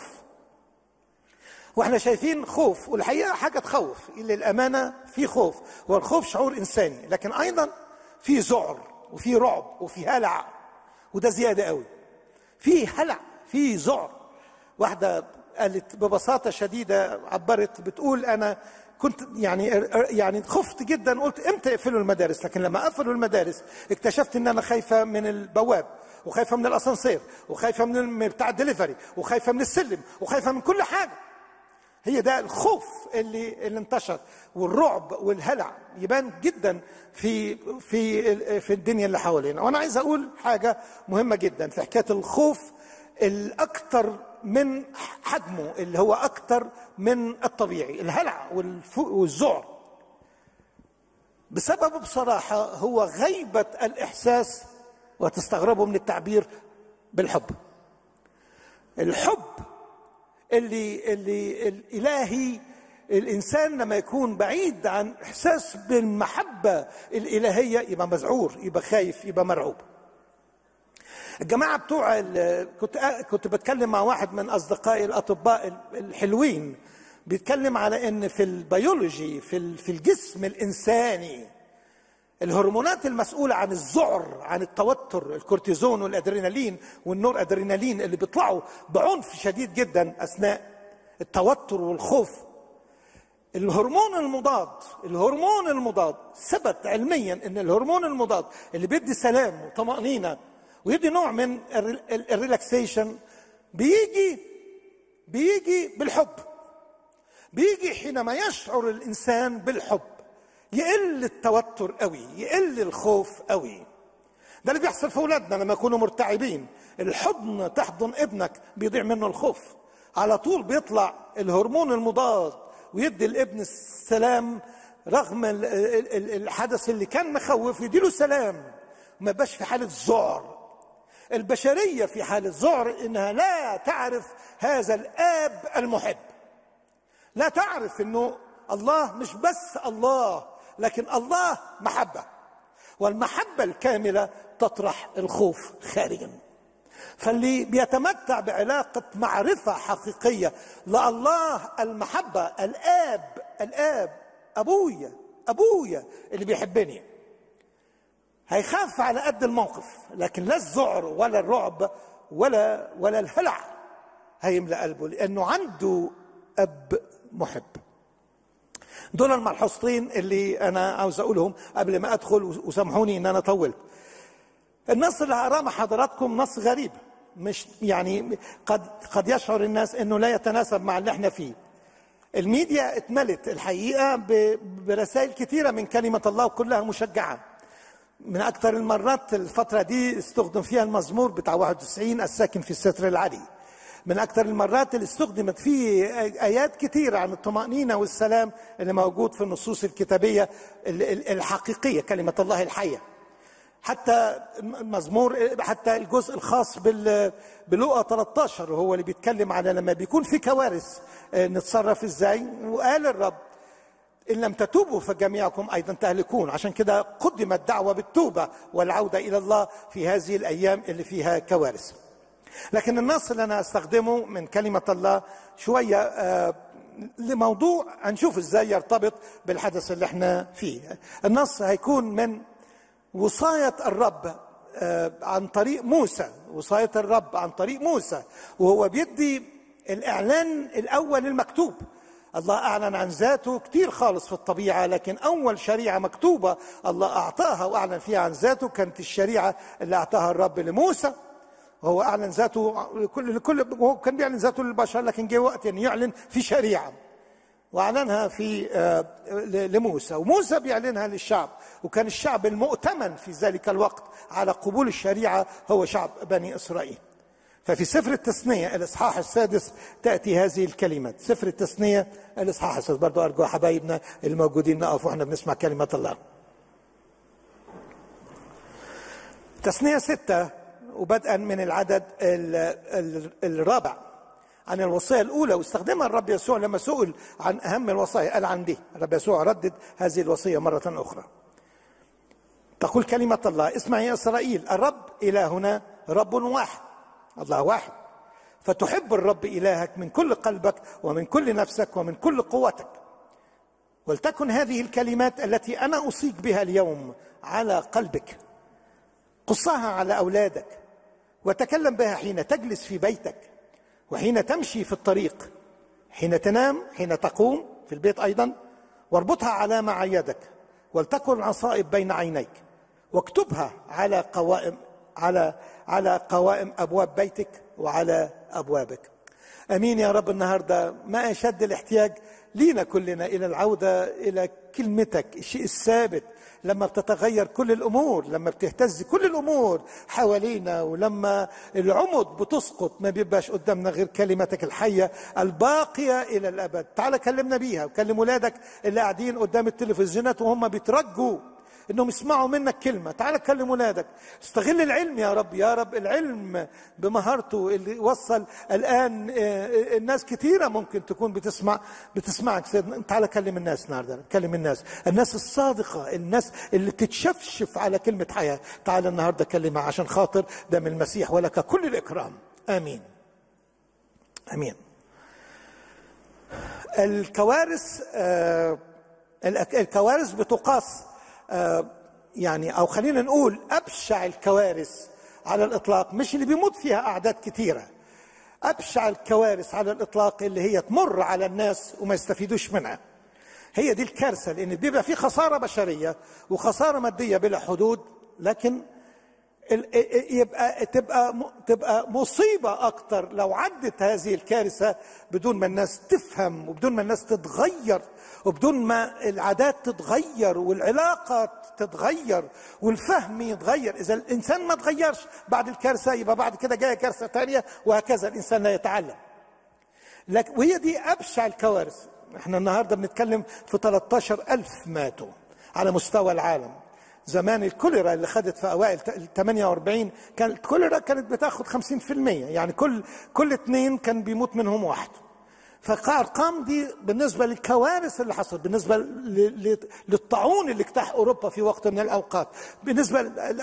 واحنا شايفين خوف والحقيقه حاجه تخوف للامانه في خوف والخوف شعور انساني لكن ايضا في ذعر وفي رعب وفي هلع وده زياده قوي في هلع في ذعر واحدة قالت ببساطة شديدة عبرت بتقول أنا كنت يعني يعني خفت جدا قلت امتى يقفلوا المدارس لكن لما قفلوا المدارس اكتشفت ان انا خايفه من البواب وخايفه من الاسانسير وخايفه من من بتاع الدليفري وخايفه من السلم وخايفه من كل حاجه هي ده الخوف اللي اللي انتشر والرعب والهلع يبان جدا في في في الدنيا اللي حوالينا وانا عايز اقول حاجه مهمه جدا في حكايه الخوف الاكثر من حجمه اللي هو اكثر من الطبيعي الهلع والف- والذعر بسبب بصراحه هو غيبه الاحساس وتستغربوا من التعبير بالحب الحب اللي اللي الالهي الانسان لما يكون بعيد عن احساس بالمحبه الالهيه يبقى مذعور يبقى خايف يبقى مرعوب الجماعه بتوع ال- كنت كنت بتكلم مع واحد من اصدقائي الاطباء الحلوين بيتكلم على ان في البيولوجي في ال- في الجسم الانساني الهرمونات المسؤولة عن الذعر عن التوتر الكورتيزون والادرينالين والنور ادرينالين اللي بيطلعوا بعنف شديد جدا اثناء التوتر والخوف الهرمون المضاد الهرمون المضاد ثبت علميا ان الهرمون المضاد اللي بيدي سلام وطمأنينة ويدي نوع من الريلاكسيشن بيجي بيجي بالحب بيجي حينما يشعر الانسان بالحب يقل التوتر قوي يقل الخوف قوي ده اللي بيحصل في اولادنا لما يكونوا مرتعبين الحضن تحضن ابنك بيضيع منه الخوف على طول بيطلع الهرمون المضاد ويدي الابن السلام رغم الحدث اللي كان مخوف يديله سلام ما بقاش في حالة ذعر البشرية في حالة ذعر إنها لا تعرف هذا الآب المحب لا تعرف إنه الله مش بس الله لكن الله محبة والمحبة الكاملة تطرح الخوف خارجا فاللي بيتمتع بعلاقة معرفة حقيقية لله المحبة الآب الآب أبويا أبويا اللي بيحبني هيخاف على قد الموقف لكن لا الذعر ولا الرعب ولا ولا الهلع هيملأ قلبه لأنه عنده أب محب دول الملحوظتين اللي أنا عاوز أقولهم قبل ما أدخل وسامحوني إن أنا طولت النص اللي هقراه مع حضراتكم نص غريب مش يعني قد قد يشعر الناس انه لا يتناسب مع اللي احنا فيه الميديا اتملت الحقيقه برسائل كثيره من كلمه الله وكلها مشجعه من اكثر المرات الفتره دي استخدم فيها المزمور بتاع 91 الساكن في الستر العلي من اكثر المرات اللي استخدمت فيه ايات كثيره عن الطمانينه والسلام اللي موجود في النصوص الكتابيه الحقيقيه كلمه الله الحيه حتى المزمور حتى الجزء الخاص بال بلقى 13 هو اللي بيتكلم على لما بيكون في كوارث نتصرف ازاي وقال الرب ان لم تتوبوا فجميعكم ايضا تهلكون عشان كده قدمت دعوه بالتوبه والعوده الى الله في هذه الايام اللي فيها كوارث لكن النص اللي انا استخدمه من كلمه الله شويه آه لموضوع هنشوف ازاي يرتبط بالحدث اللي احنا فيه النص هيكون من وصاية الرب عن طريق موسى وصاية الرب عن طريق موسى وهو بيدي الإعلان الأول المكتوب الله أعلن عن ذاته كتير خالص في الطبيعة لكن أول شريعة مكتوبة الله أعطاها وأعلن فيها عن ذاته كانت الشريعة اللي أعطاها الرب لموسى وهو أعلن ذاته لكل لكل هو كان بيعلن ذاته للبشر لكن جه وقت أن يعلن في شريعة واعلنها في لموسى وموسى بيعلنها للشعب وكان الشعب المؤتمن في ذلك الوقت على قبول الشريعه هو شعب بني اسرائيل ففي سفر التثنية الإصحاح السادس تأتي هذه الكلمات سفر التثنية الإصحاح السادس برضو أرجو حبايبنا الموجودين نقف وإحنا بنسمع كلمة الله تثنية ستة وبدءا من العدد الرابع عن الوصية الأولى واستخدمها الرب يسوع لما سئل عن أهم الوصايا قال عن دي الرب يسوع ردد هذه الوصية مرة أخرى تقول كلمة الله اسمع يا إسرائيل الرب إلهنا رب واحد الله واحد فتحب الرب إلهك من كل قلبك ومن كل نفسك ومن كل قوتك ولتكن هذه الكلمات التي أنا أوصيك بها اليوم على قلبك قصها على أولادك وتكلم بها حين تجلس في بيتك وحين تمشي في الطريق حين تنام حين تقوم في البيت ايضا واربطها على مع يدك ولتكن عصائب بين عينيك واكتبها على قوائم على على قوائم ابواب بيتك وعلى ابوابك امين يا رب النهارده ما اشد الاحتياج لينا كلنا الى العوده الى كلمتك الشيء الثابت لما بتتغير كل الامور لما بتهتز كل الامور حوالينا ولما العمد بتسقط ما بيبقاش قدامنا غير كلمتك الحيه الباقيه الى الابد تعال كلمنا بيها وكلم ولادك اللي قاعدين قدام التلفزيونات وهم بيترجوا انهم يسمعوا منك كلمه تعال كلم ولادك استغل العلم يا رب يا رب العلم بمهارته اللي وصل الان الناس كثيره ممكن تكون بتسمع بتسمعك سيدنا تعال كلم الناس النهارده كلم الناس الناس الصادقه الناس اللي تتشفشف على كلمه حياه تعال النهارده كلمها عشان خاطر دم المسيح ولك كل الاكرام امين امين الكوارث آه الكوارث بتقاس يعني او خلينا نقول ابشع الكوارث على الاطلاق مش اللي بيموت فيها اعداد كثيره ابشع الكوارث على الاطلاق اللي هي تمر على الناس وما يستفيدوش منها هي دي الكارثه لان بيبقى في خساره بشريه وخساره ماديه بلا حدود لكن يبقى تبقى تبقى مصيبه اكتر لو عدت هذه الكارثه بدون ما الناس تفهم وبدون ما الناس تتغير وبدون ما العادات تتغير والعلاقه تتغير والفهم يتغير اذا الانسان ما تغيرش بعد الكارثه يبقى بعد كده جايه كارثه ثانيه وهكذا الانسان لا يتعلم لكن وهي دي ابشع الكوارث احنا النهارده بنتكلم في 13 ألف ماتوا على مستوى العالم زمان الكوليرا اللي خدت في اوائل 48 كان الكوليرا كانت بتاخد 50% يعني كل كل اثنين كان بيموت منهم واحد فالارقام دي بالنسبه للكوارث اللي حصلت بالنسبه للطاعون اللي اجتاح اوروبا في وقت من الاوقات بالنسبه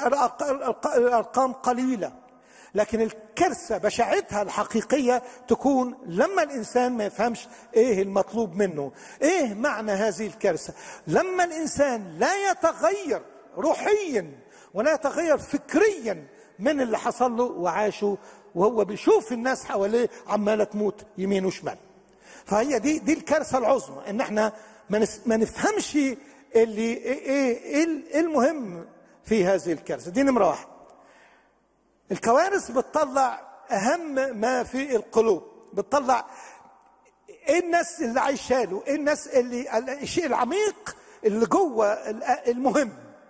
الارقام قليله لكن الكارثه بشاعتها الحقيقيه تكون لما الانسان ما يفهمش ايه المطلوب منه ايه معنى هذه الكارثه لما الانسان لا يتغير روحيا ولا يتغير فكريا من اللي حصل له وعاشه وهو بيشوف الناس حواليه عماله تموت يمين وشمال فهي دي دي الكارثه العظمى ان احنا ما نفهمش اللي ايه ايه المهم في هذه الكارثه دي نمره واحد الكوارث بتطلع اهم ما في القلوب بتطلع ايه الناس اللي عايشه له ايه الناس اللي الشيء العميق اللي جوه المهم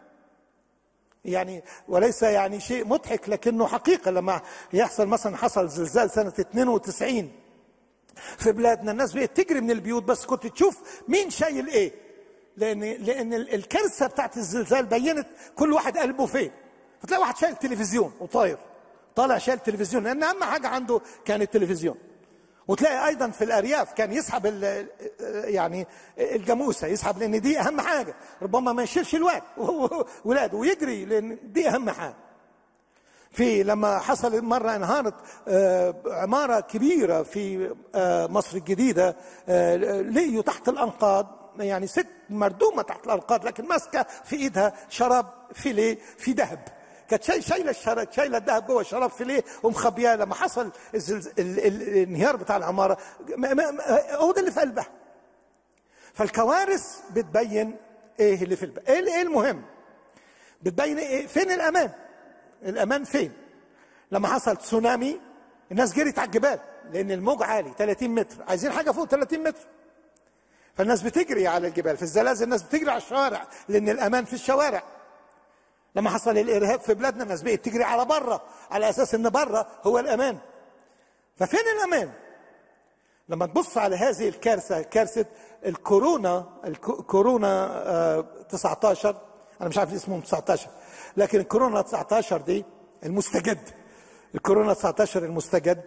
يعني وليس يعني شيء مضحك لكنه حقيقه لما يحصل مثلا حصل زلزال سنه 92 في بلادنا الناس بقت تجري من البيوت بس كنت تشوف مين شايل ايه لان لان الكارثه بتاعت الزلزال بينت كل واحد قلبه فين فتلاقي واحد شايل تلفزيون وطاير طالع شايل تلفزيون لان اهم حاجه عنده كان التلفزيون وتلاقي ايضا في الارياف كان يسحب يعني الجاموسه يسحب لان دي اهم حاجه ربما ما يشيلش الواد ولاده ويجري لان دي اهم حاجه في لما حصل مرة انهارت عمارة كبيرة في مصر الجديدة لقيوا تحت الأنقاض يعني ست مردومة تحت الأنقاض لكن ماسكة في إيدها شراب فيليه في ذهب كانت شاي شايله الشراب شايله الذهب جوه شراب فيليه ومخبياه لما حصل الزلز... ال... ال... الانهيار بتاع العماره ما... ما... هو ده اللي في قلبها فالكوارث بتبين ايه اللي في البلد ايه المهم بتبين ايه فين الامان الامان فين لما حصل تسونامي الناس جريت على الجبال لان الموج عالي 30 متر عايزين حاجه فوق 30 متر فالناس بتجري على الجبال في الزلازل الناس بتجري على الشوارع لان الامان في الشوارع لما حصل الارهاب في بلادنا الناس بقت تجري على بره على اساس ان بره هو الامان ففين الامان لما تبص على هذه الكارثه كارثه الكورونا الكورونا آه 19 انا مش عارف اسمه 19 لكن الكورونا 19 دي المستجد الكورونا 19 المستجد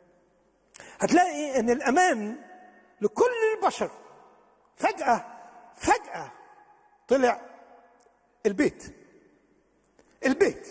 هتلاقي ان الامان لكل البشر فجاه فجاه طلع البيت البيت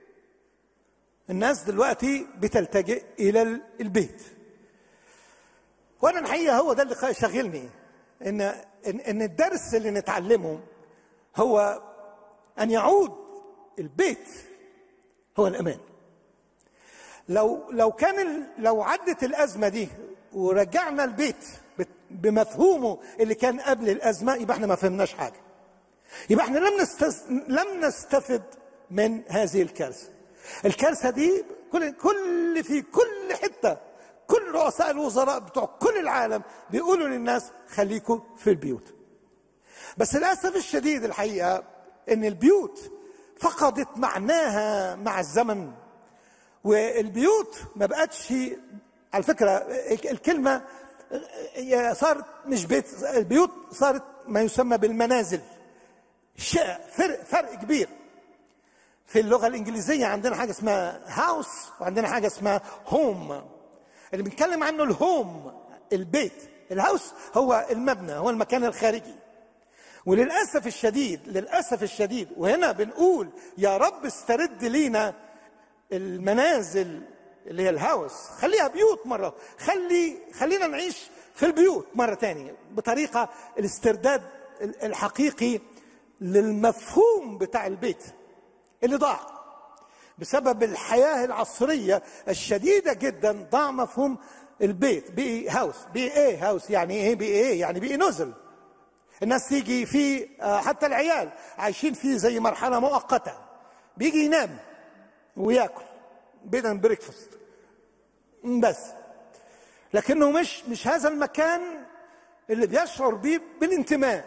الناس دلوقتي بتلتجئ الى البيت وانا الحقيقه هو ده اللي شاغلني ان ان ان الدرس اللي نتعلمه هو ان يعود البيت هو الامان لو لو كان لو عدت الازمه دي ورجعنا البيت بمفهومه اللي كان قبل الازمه يبقى احنا ما فهمناش حاجه يبقى احنا لم نستز... لم نستفد من هذه الكارثه الكارثه دي كل كل في كل حته كل رؤساء الوزراء بتوع كل العالم بيقولوا للناس خليكم في البيوت بس للاسف الشديد الحقيقه ان البيوت فقدت معناها مع الزمن والبيوت ما بقتش على فكره الكلمه صارت مش بيت البيوت صارت ما يسمى بالمنازل فرق فرق كبير في اللغه الانجليزيه عندنا حاجه اسمها هاوس وعندنا حاجه اسمها هوم اللي بنتكلم عنه الهوم البيت الهاوس هو المبنى هو المكان الخارجي وللاسف الشديد للاسف الشديد وهنا بنقول يا رب استرد لينا المنازل اللي هي الهاوس خليها بيوت مره خلي خلينا نعيش في البيوت مره تانية بطريقه الاسترداد الحقيقي للمفهوم بتاع البيت اللي ضاع بسبب الحياه العصريه الشديده جدا ضاع مفهوم البيت بقي هاوس بقي ايه هاوس يعني ايه بقي ايه يعني بقي نزل الناس تيجي في آه، حتى العيال عايشين فيه زي مرحله مؤقته بيجي ينام وياكل بيدا بريكفاست بس لكنه مش مش هذا المكان اللي بيشعر بيه بالانتماء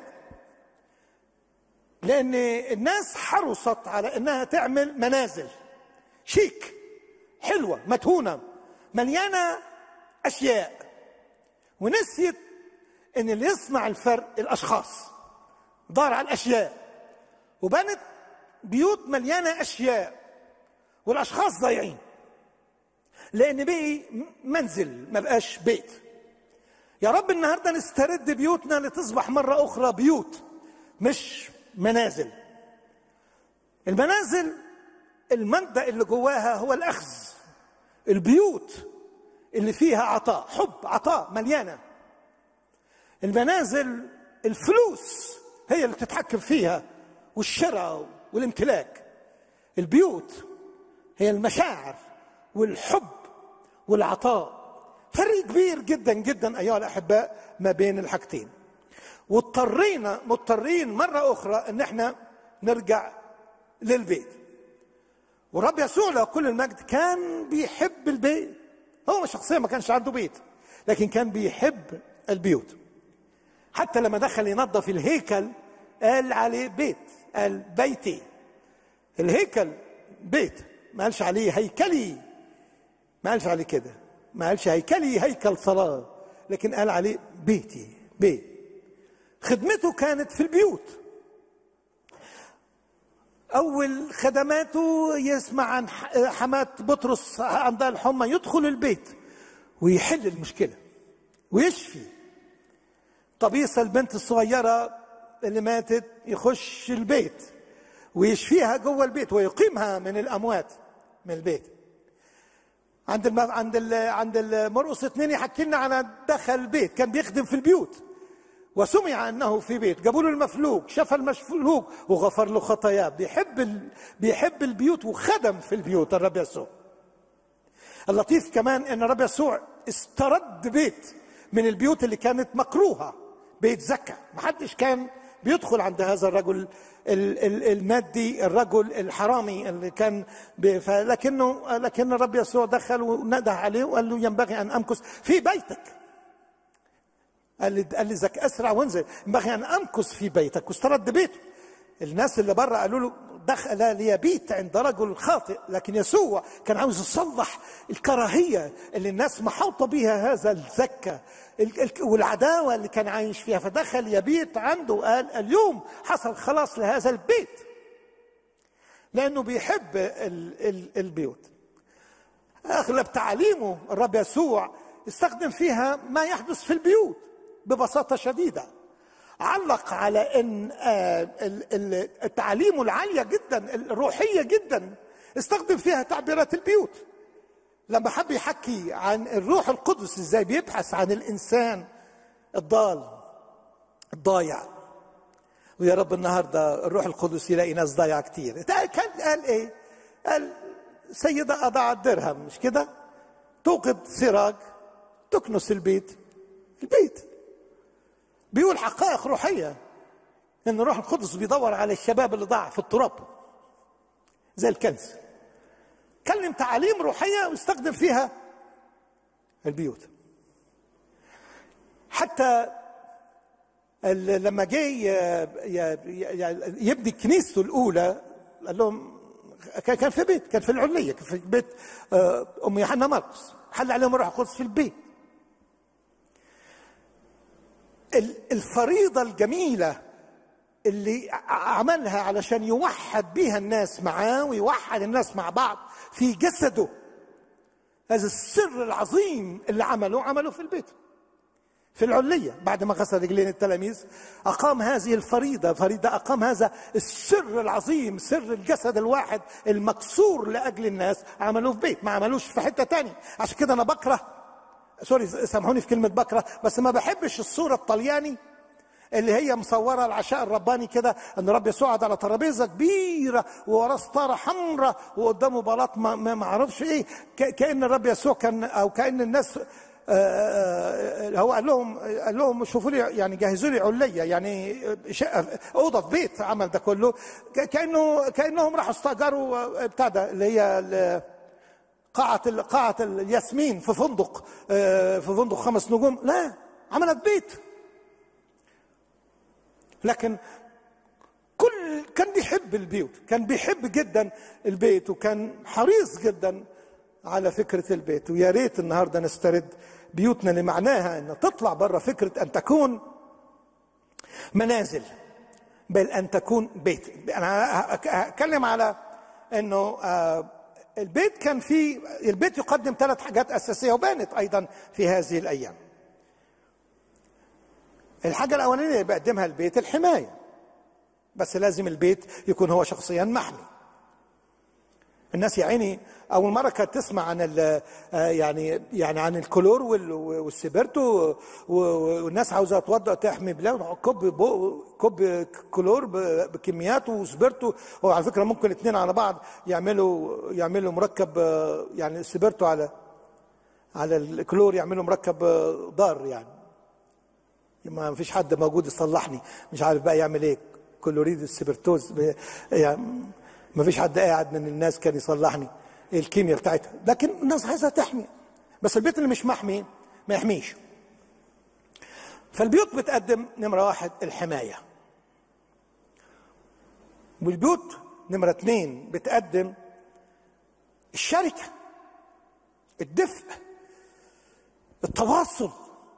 لان الناس حرصت على انها تعمل منازل شيك حلوه متهونه مليانه اشياء ونسيت ان اللي يصنع الفرق الاشخاص دار على الاشياء وبنت بيوت مليانه اشياء والاشخاص ضايعين لان بقي منزل ما بقاش بيت يا رب النهارده نسترد بيوتنا لتصبح مره اخرى بيوت مش منازل المنازل المبدا اللي جواها هو الاخذ البيوت اللي فيها عطاء حب عطاء مليانه المنازل الفلوس هي اللي تتحكم فيها والشراء والامتلاك البيوت هي المشاعر والحب والعطاء فرق كبير جدا جدا ايها الاحباء ما بين الحاجتين واضطرينا مضطرين مره اخرى ان احنا نرجع للبيت والرب يسوع له كل المجد كان بيحب البيت هو شخصيا ما كانش عنده بيت لكن كان بيحب البيوت حتى لما دخل ينظف الهيكل قال عليه بيت قال بيتي الهيكل بيت ما قالش عليه هيكلي ما قالش عليه كده ما قالش هيكلي هيكل صلاة لكن قال عليه بيتي بيت خدمته كانت في البيوت أول خدماته يسمع عن حماة بطرس عندها الحمى يدخل البيت ويحل المشكلة ويشفي طبيصة البنت الصغيرة اللي ماتت يخش البيت ويشفيها جوه البيت ويقيمها من الأموات من البيت عند الم... عند ال... عند المرقص اثنين يحكي لنا على دخل البيت كان بيخدم في البيوت وسمع انه في بيت جابوا له المفلوج شفى المفلوج وغفر له خطاياه بيحب ال... بيحب البيوت وخدم في البيوت الرب يسوع اللطيف كمان ان الرب يسوع استرد بيت من البيوت اللي كانت مكروهه بيت زكا محدش كان بيدخل عند هذا الرجل المادي الرجل الحرامي اللي كان لكنه لكن الرب يسوع دخل ونده عليه وقال له ينبغي ان امكث في بيتك قال لي قال لي زك اسرع وانزل ينبغي ان امكث في بيتك واسترد بيته الناس اللي بره قالوا له دخل ليبيت عند رجل خاطئ لكن يسوع كان عاوز يصلح الكراهيه اللي الناس محاوطه بها هذا الزكه والعداوه اللي كان عايش فيها فدخل يبيت عنده وقال اليوم حصل خلاص لهذا البيت لانه بيحب البيوت اغلب تعاليمه الرب يسوع استخدم فيها ما يحدث في البيوت ببساطه شديده علق على ان التعاليم العاليه جدا الروحيه جدا استخدم فيها تعبيرات البيوت لما حب يحكي عن الروح القدس ازاي بيبحث عن الانسان الضال الضايع ويا رب النهارده الروح القدس يلاقي ناس ضايعه كتير كان قال ايه قال سيدة أضاعت درهم مش كده توقد سراج تكنس البيت البيت بيقول حقائق روحية إن الروح القدس بيدور على الشباب اللي ضاع في التراب زي الكنز كلم تعاليم روحية واستخدم فيها البيوت حتى لما جه يبني كنيسته الأولى قال لهم كان في بيت كان في العلية كان في بيت أم يوحنا مرقس حل عليهم الروح القدس في البيت الفريضة الجميلة اللي عملها علشان يوحد بيها الناس معاه ويوحد الناس مع بعض في جسده هذا السر العظيم اللي عمله عمله في البيت في العلية بعد ما غسل رجلين التلاميذ أقام هذه الفريضة فريضة أقام هذا السر العظيم سر الجسد الواحد المكسور لأجل الناس عملوه في بيت ما عملوش في حتة تانية عشان كده أنا بكره سوري سامحوني في كلمة بكره بس ما بحبش الصورة الطلياني اللي هي مصوره العشاء الرباني كده ان رب يسوع قاعد على ترابيزه كبيره ووراه ستاره حمراء وقدامه بلاط ما, ما اعرفش ايه كان الرب يسوع كان او كان الناس آه، هو قال لهم قال لهم شوفوا لي يعني جهزوا لي عليه يعني شقه اوضه في بيت عمل ده كله ك- كانه كانهم راحوا استاجروا بتاع ده اللي هي ال- قاعه ال- قاعه الياسمين في فندق آه، في فندق خمس نجوم لا عملت بيت لكن كل كان بيحب البيوت كان بيحب جدا البيت وكان حريص جدا على فكرة البيت ويا ريت النهاردة نسترد بيوتنا لمعناها أن تطلع بره فكرة أن تكون منازل بل أن تكون بيت أنا هتكلم على أنه آه، البيت كان فيه البيت يقدم ثلاث حاجات أساسية وبانت أيضا في هذه الأيام الحاجة الأولانية اللي بيقدمها البيت الحماية بس لازم البيت يكون هو شخصيا محمي الناس يا عيني اول مره كانت تسمع عن ال- آه يعني يعني عن الكلور وال- والسبرتو و- و- والناس عاوزه توضع تحمي بلاد كوب بو- كوب كلور ب- بكميات وسبرتو هو على فكره ممكن الاثنين على بعض يعملوا يعملوا مركب آه، يعني السبرتو على على الكلور يعملوا مركب آه، ضار يعني ما فيش حد موجود يصلحني مش عارف بقى يعمل ايه كلوريد السبرتوز ب- يعني ما فيش حد قاعد من الناس كان يصلحني الكيمياء بتاعتها لكن الناس عايزه تحمي بس البيت اللي مش محمي ما يحميش فالبيوت بتقدم نمرة واحد الحماية والبيوت نمرة اثنين بتقدم الشركة الدفء التواصل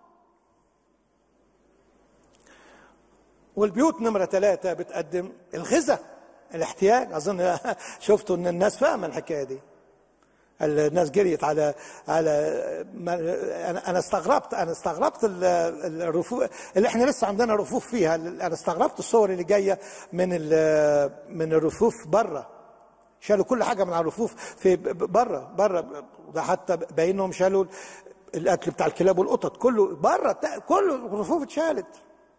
والبيوت نمرة ثلاثة بتقدم الغذاء الاحتياج أظن شفتوا إن الناس فاهمة الحكاية دي الناس جريت على على ما انا انا استغربت انا استغربت ال- ال- الرفوف اللي احنا لسه عندنا رفوف فيها انا استغربت الصور اللي جايه من ال- من الرفوف بره شالوا كل حاجه من على الرفوف في بره بره ده حتى باينهم شالوا الاكل بتاع الكلاب والقطط كله بره كله الرفوف اتشالت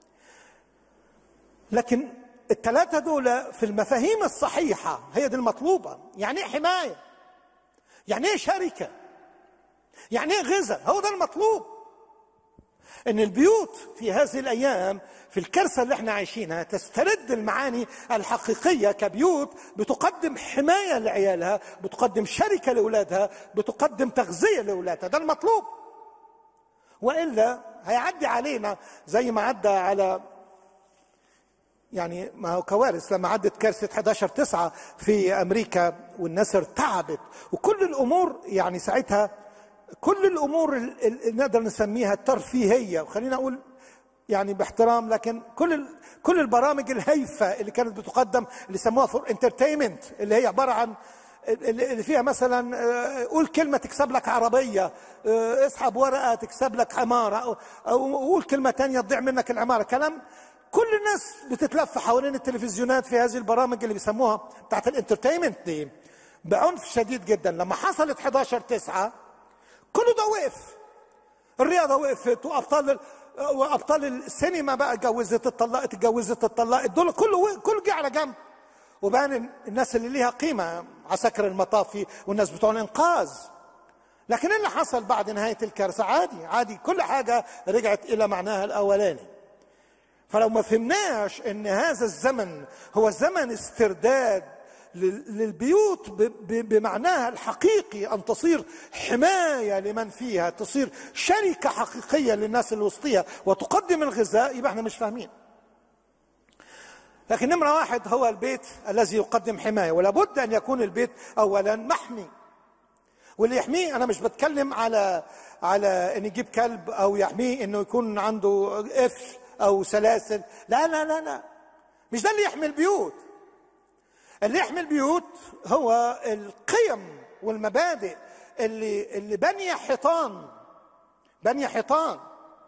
لكن الثلاثه دول في المفاهيم الصحيحه هي دي المطلوبه يعني ايه حمايه يعني ايه شركه يعني ايه غذاء هو ده المطلوب ان البيوت في هذه الايام في الكارثه اللي احنا عايشينها تسترد المعاني الحقيقيه كبيوت بتقدم حمايه لعيالها بتقدم شركه لاولادها بتقدم تغذيه لاولادها ده المطلوب والا هيعدي علينا زي ما عدى على يعني ما هو كوارث لما عدت كارثة 11 9 في أمريكا والناس ارتعبت وكل الأمور يعني ساعتها كل الأمور ال- ال- نقدر نسميها الترفيهية وخلينا أقول يعني باحترام لكن كل ال- كل البرامج الهايفة اللي كانت بتقدم اللي سموها فور انترتينمنت اللي هي عبارة عن اللي اللي فيها مثلا آه، قول كلمة تكسب لك عربية آه، اسحب ورقة تكسب لك عمارة أو- أو قول كلمة تانية تضيع منك العمارة كلام كل الناس بتتلف حوالين التلفزيونات في هذه البرامج اللي بيسموها بتاعت الانترتينمنت دي بعنف شديد جدا لما حصلت 11 9 كله ده وقف الرياضه وقفت وابطال ال- وابطال السينما بقى اتجوزت اتطلقت اتجوزت اتطلقت دول كله وقف- كله جه على جنب وبان الناس اللي ليها قيمه عساكر المطافي والناس بتوع الانقاذ لكن ايه اللي حصل بعد نهايه الكارثه عادي عادي كل حاجه رجعت الى معناها الاولاني فلو ما فهمناش ان هذا الزمن هو زمن استرداد لل- للبيوت ب- ب- بمعناها الحقيقي ان تصير حمايه لمن فيها تصير شركه حقيقيه للناس اللي وسطيها وتقدم الغذاء يبقى احنا مش فاهمين لكن نمره واحد هو البيت الذي يقدم حمايه ولا بد ان يكون البيت اولا محمي واللي يحميه انا مش بتكلم على على ان يجيب كلب او يحميه انه يكون عنده قفل او سلاسل لا لا لا لا مش ده اللي يحمي البيوت اللي يحمي البيوت هو القيم والمبادئ اللي اللي بني حيطان بني حيطان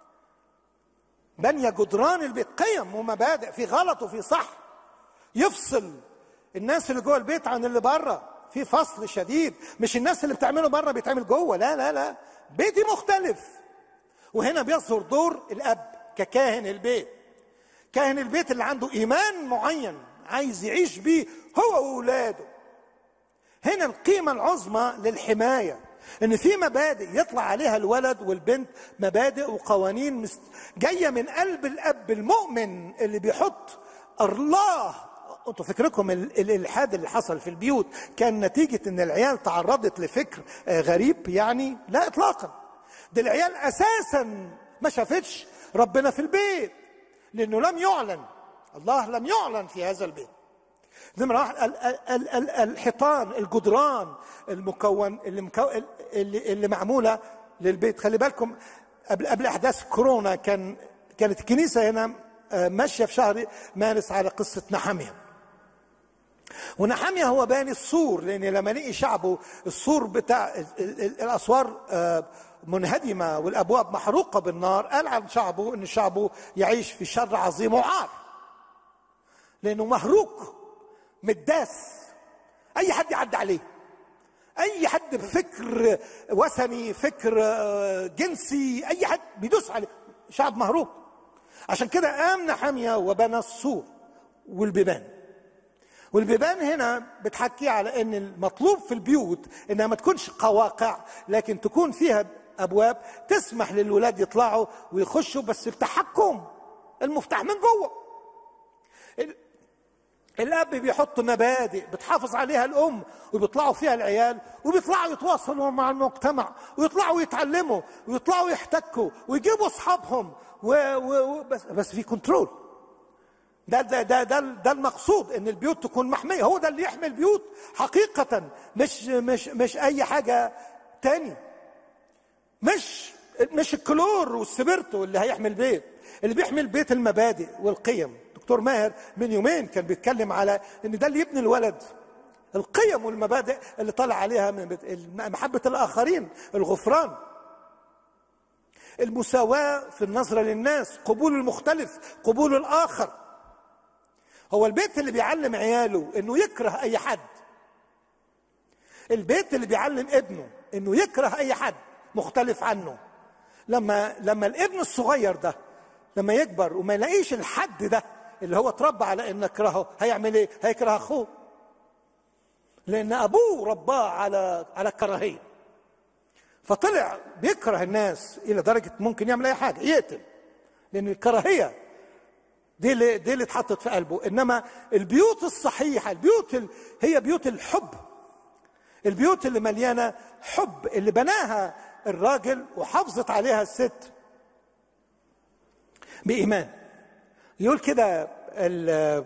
بني جدران البيت قيم ومبادئ في غلط وفي صح يفصل الناس اللي جوه البيت عن اللي بره في فصل شديد مش الناس اللي بتعمله بره بيتعمل جوه لا لا لا بيتي مختلف وهنا بيظهر دور الاب ككاهن البيت كاهن البيت اللي عنده ايمان معين عايز يعيش بيه هو واولاده هنا القيمه العظمى للحمايه ان في مبادئ يطلع عليها الولد والبنت مبادئ وقوانين مست... جايه من قلب الاب المؤمن اللي بيحط الله انتوا فكركم ال- الالحاد اللي حصل في البيوت كان نتيجه ان العيال تعرضت لفكر آه، غريب يعني لا اطلاقا ده العيال اساسا ما شافتش ربنا في البيت لانه لم يعلن الله لم يعلن في هذا البيت نمرة واحد ال- ال- ال- الحيطان الجدران المكون اللي, مكو... اللي, اللي معمولة للبيت خلي بالكم قبل قبل أحداث كورونا كان كانت الكنيسة هنا آه، ماشية في شهر مارس على قصة نحمية ونحمية هو باني السور لأن لما لقي شعبه السور بتاع ال- ال- ال- الأسوار آه، منهدمة والأبواب محروقة بالنار قال عن شعبه أن شعبه يعيش في شر عظيم وعار لأنه مهروق متداس اي حد يعدي عليه اي حد بفكر وثني فكر آه، جنسي اي حد بيدوس عليه شعب مهروب عشان كده قام نحامية وبنى السور والبيبان والبيبان هنا بتحكي على ان المطلوب في البيوت انها ما تكونش قواقع لكن تكون فيها ابواب تسمح للولاد يطلعوا ويخشوا بس بتحكم المفتاح من جوه الاب بيحط مبادئ بتحافظ عليها الام وبيطلعوا فيها العيال وبيطلعوا يتواصلوا مع المجتمع ويطلعوا يتعلموا ويطلعوا يحتكوا ويجيبوا اصحابهم و... و... و... بس بس في كنترول ده ده ده ده, ده المقصود ان البيوت تكون محميه هو ده اللي يحمي البيوت حقيقه مش مش مش اي حاجه تاني مش مش الكلور والسبرتو اللي هيحمي البيت اللي بيحمي البيت المبادئ والقيم دكتور ماهر من يومين كان بيتكلم على ان ده اللي يبني الولد القيم والمبادئ اللي طالع عليها من بيت- محبه الاخرين الغفران المساواه في النظره للناس قبول المختلف قبول الاخر هو البيت اللي بيعلم عياله انه يكره اي حد البيت اللي بيعلم ابنه انه يكره اي حد مختلف عنه لما لما الابن الصغير ده لما يكبر وما يلاقيش الحد ده اللي هو اتربى على ان يكرهه هيعمل ايه؟ هيكره اخوه لان ابوه رباه على على الكراهيه فطلع بيكره الناس الى درجه ممكن يعمل اي حاجه يقتل لان الكراهيه دي اللي دي اللي اتحطت في قلبه انما البيوت الصحيحه البيوت ال... هي بيوت الحب البيوت اللي مليانه حب اللي بناها الراجل وحافظت عليها الست بايمان يقول كده ال-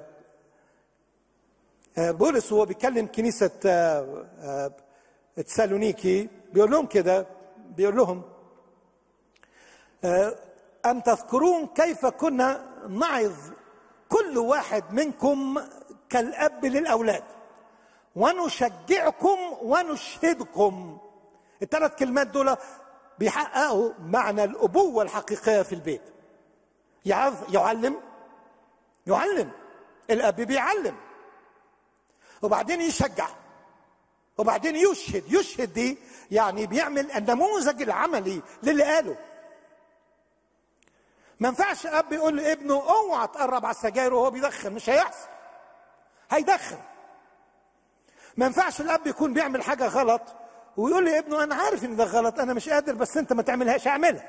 آه، بولس وهو بيكلم كنيسه آه، آه، تسالونيكي بيقول لهم كده بيقول لهم آه، أم تذكرون كيف كنا نعظ كل واحد منكم كالأب للأولاد ونشجعكم ونشهدكم الثلاث كلمات دول بيحققوا معنى الأبوة الحقيقية في البيت يعظ يعلم يعلم الأب بيعلم وبعدين يشجع وبعدين يشهد يشهد دي يعني بيعمل النموذج العملي للي قاله ما ينفعش اب يقول لابنه اوعى تقرب على السجاير وهو بيدخن مش هيحصل هيدخن ما ينفعش الاب يكون بيعمل حاجه غلط ويقول لابنه انا عارف ان ده غلط انا مش قادر بس انت ما تعملهاش اعملها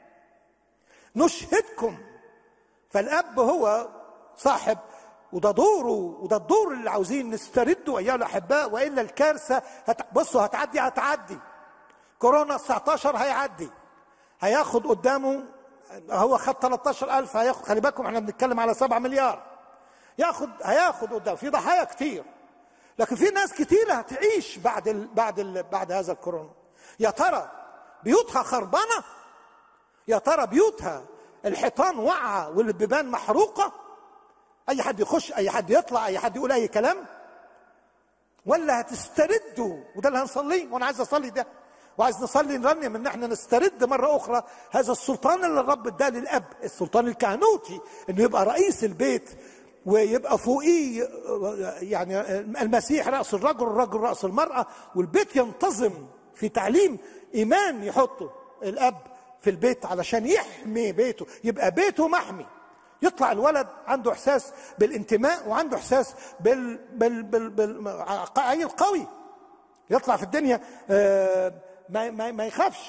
نشهدكم فالاب هو صاحب وده دوره وده الدور اللي عاوزين نسترده ايها الاحباء والا الكارثه هت... بصوا هتعدي هتعدي كورونا 19 هيعدي هياخد قدامه هو خد 13000 هياخد خلي بالكم احنا بنتكلم على 7 مليار ياخد هياخد قدام في ضحايا كتير لكن في ناس كتيرة هتعيش بعد ال بعد ال بعد هذا الكورونا يا ترى بيوتها خربانة يا ترى بيوتها الحيطان واقعة والبيبان محروقة أي حد يخش أي حد يطلع أي حد يقول أي كلام ولا هتستردوا وده اللي هنصليه وأنا عايز أصلي ده وعايز نصلي نرنم ان احنا نسترد مره اخرى هذا السلطان اللي الرب اداه للاب السلطان الكهنوتي انه يبقى رئيس البيت ويبقى فوقيه يعني المسيح راس الرجل الرجل راس المراه والبيت ينتظم في تعليم ايمان يحطه الاب في البيت علشان يحمي بيته يبقى بيته محمي يطلع الولد عنده احساس بالانتماء وعنده احساس بال بال بال, بال... قوي يطلع في الدنيا آه ما, ما, ما يخافش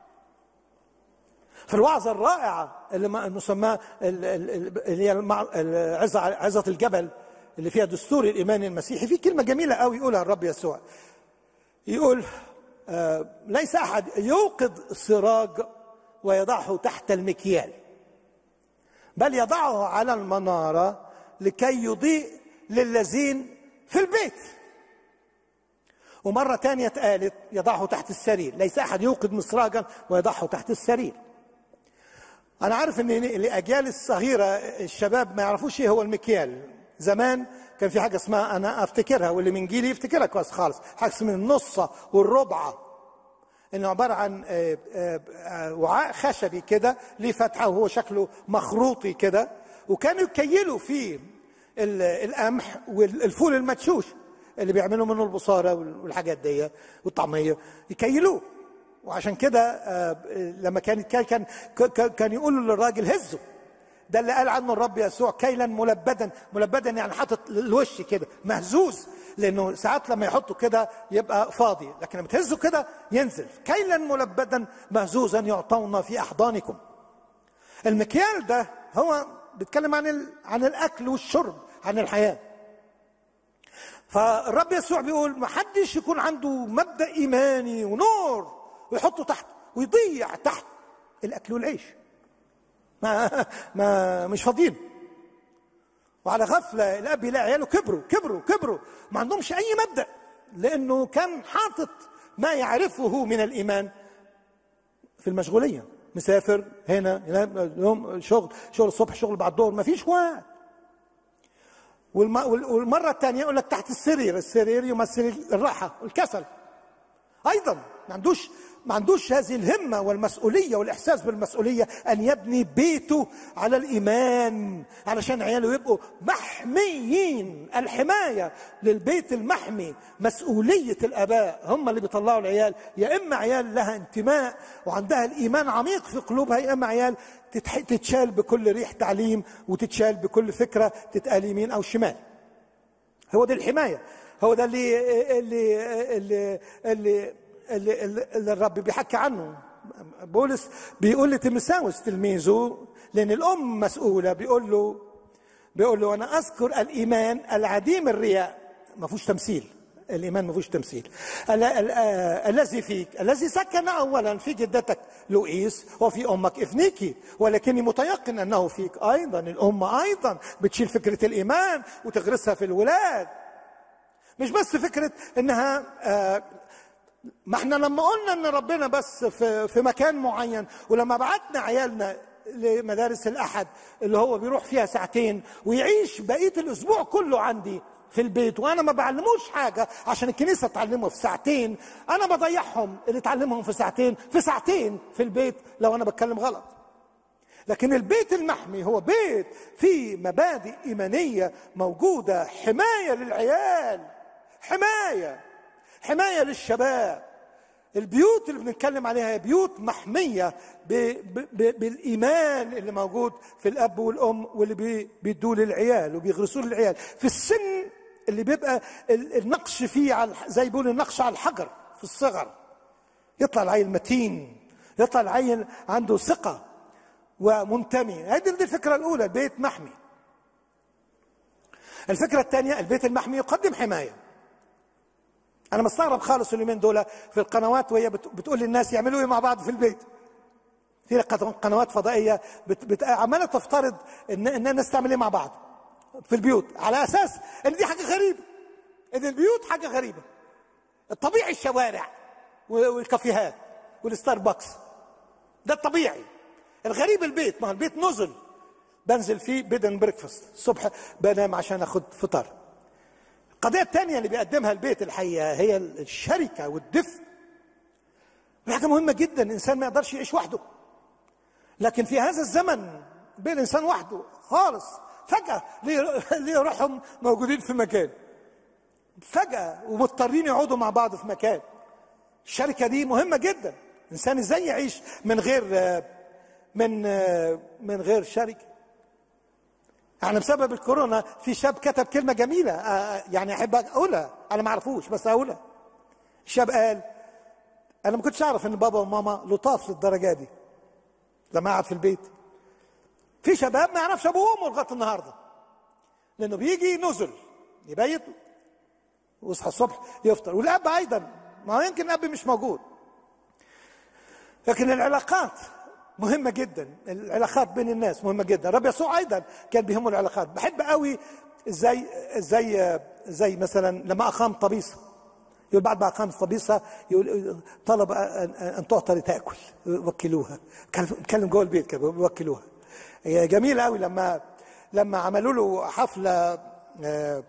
في الوعظة الرائعة اللي ما نسماها ال- ال- ال- اللي هي المع- العظة عظة الجبل اللي فيها دستور الإيمان المسيحي في كلمة جميلة قوي يقولها الرب يسوع يقول آه، ليس أحد يوقد سراج ويضعه تحت المكيال بل يضعه على المنارة لكي يضيء للذين في البيت ومرة تانية اتقالت يضعه تحت السرير ليس أحد يوقد مسراجا ويضعه تحت السرير أنا عارف إن الأجيال الصغيرة الشباب ما يعرفوش إيه هو المكيال زمان كان في حاجة اسمها أنا أفتكرها واللي من جيلي يفتكرها كويس خالص حاجة اسمها النصة والربعة انه عباره عن آه، آه، آه، وعاء خشبي كده ليه فتحه وهو شكله مخروطي كده وكانوا يكيلوا فيه ال- القمح والفول المدشوش اللي بيعملوا منه البصاره والحاجات دي والطعميه يكيلوه وعشان كده آه، لما كان يتكيل كان ك- كان يقولوا للراجل هزه ده اللي قال عنه الرب يسوع كيلا ملبدا ملبدا يعني حاطط الوش كده مهزوز لانه ساعات لما يحطه كده يبقى فاضي لكن لما تهزه كده ينزل كيلا ملبدا مهزوزا يعطون في احضانكم المكيال ده هو بيتكلم عن ال... عن الاكل والشرب عن الحياه فالرب يسوع بيقول ما حدش يكون عنده مبدا ايماني ونور ويحطه تحت ويضيع تحت الاكل والعيش ما ما مش فاضيين وعلى غفله الاب يلاقي عياله كبروا كبروا كبروا ما عندهمش اي مبدا لانه كان حاطط ما يعرفه من الايمان في المشغوليه مسافر هنا هنا يوم شغل شغل الصبح شغل بعد الظهر ما فيش وقت والم- وال- والمره الثانيه يقول لك تحت السرير السرير يمثل الراحه والكسل ايضا ما عندوش ما عندوش هذه الهمه والمسؤوليه والاحساس بالمسؤوليه ان يبني بيته على الايمان علشان عياله يبقوا محميين الحمايه للبيت المحمي مسؤوليه الاباء هم اللي بيطلعوا العيال يا اما عيال لها انتماء وعندها الايمان عميق في قلوبها يا اما عيال تتح- تتشال بكل ريح تعليم وتتشال بكل فكره تتقال يمين او شمال هو ده الحمايه هو ده اللي اللي اللي اللي, اللي, اللي, اللي الرب بيحكي عنه بولس بيقول لتيموثاوس تلميذه لان الام مسؤوله بيقول له بيقول له انا اذكر الايمان العديم الرياء ما فيهوش تمثيل الايمان ما فيهوش تمثيل ال- ال- آه، الذي فيك الذي سكن اولا في جدتك لوئيس وفي امك افنيكي ولكني متيقن انه فيك ايضا الام ايضا بتشيل فكره الايمان وتغرسها في الولاد مش بس فكره انها آه، ما احنا لما قلنا ان ربنا بس في في مكان معين ولما بعتنا عيالنا لمدارس الاحد اللي هو بيروح فيها ساعتين ويعيش بقيه الاسبوع كله عندي في البيت وانا ما بعلموش حاجه عشان الكنيسه تعلمه في ساعتين انا بضيعهم اللي اتعلمهم في ساعتين في ساعتين في البيت لو انا بتكلم غلط لكن البيت المحمي هو بيت فيه مبادئ ايمانيه موجوده حمايه للعيال حمايه حمايه للشباب البيوت اللي بنتكلم عليها هي بيوت محميه ب ب ب بالايمان اللي موجود في الاب والام واللي بي بيدوه للعيال وبيغرسوه للعيال في السن اللي بيبقى ال- النقش فيه على الح- زي بيقولوا النقش على الحجر في الصغر يطلع العيل متين يطلع العيل عنده ثقه ومنتمي هذه دي الفكره الاولى البيت محمي الفكره الثانيه البيت المحمي يقدم حمايه انا مستغرب خالص اليومين دول في القنوات وهي بت- بتقول للناس يعملوا ايه مع بعض في البيت في قط- قنوات فضائيه بت... بت... عماله تفترض ان ان الناس تعمل ايه مع بعض في البيوت على اساس ان دي حاجه غريبه ان البيوت حاجه غريبه الطبيعي الشوارع و- والكافيهات والستاربكس ده الطبيعي الغريب البيت ما هو البيت نزل بنزل فيه بدن بريكفاست الصبح بنام عشان اخد فطار القضية الثانية اللي بيقدمها البيت الحقيقة هي الشركة والدفء دي حاجة مهمة جدا الإنسان ما يقدرش يعيش وحده لكن في هذا الزمن بين الإنسان وحده خالص فجأة ليه ليه روحهم موجودين في مكان فجأة ومضطرين يقعدوا مع بعض في مكان الشركة دي مهمة جدا الإنسان إزاي يعيش من غير من من غير شركة يعني بسبب الكورونا في شاب كتب كلمة جميلة آه، يعني أحب أقولها أنا ما أعرفوش بس أقولها الشاب قال انا ما كنتش اعرف ان بابا وماما لطاف للدرجه دي لما قعد في البيت في شباب ما يعرفش ابوه وامه لغايه النهارده لانه بيجي نزل يبيت ويصحى الصبح يفطر والاب ايضا ما هو يمكن الاب مش موجود لكن العلاقات مهمة جدا العلاقات بين الناس مهمة جدا رب يسوع أيضا كان بيهمه العلاقات بحب قوي زي زي زي مثلا لما أقام طبيسة يقول بعد ما أقام طبيسة يقول طلب أن, أن تعطى لتأكل وكلوها كلم جوه البيت كده وكلوها جميل قوي لما لما عملوا له حفلة آه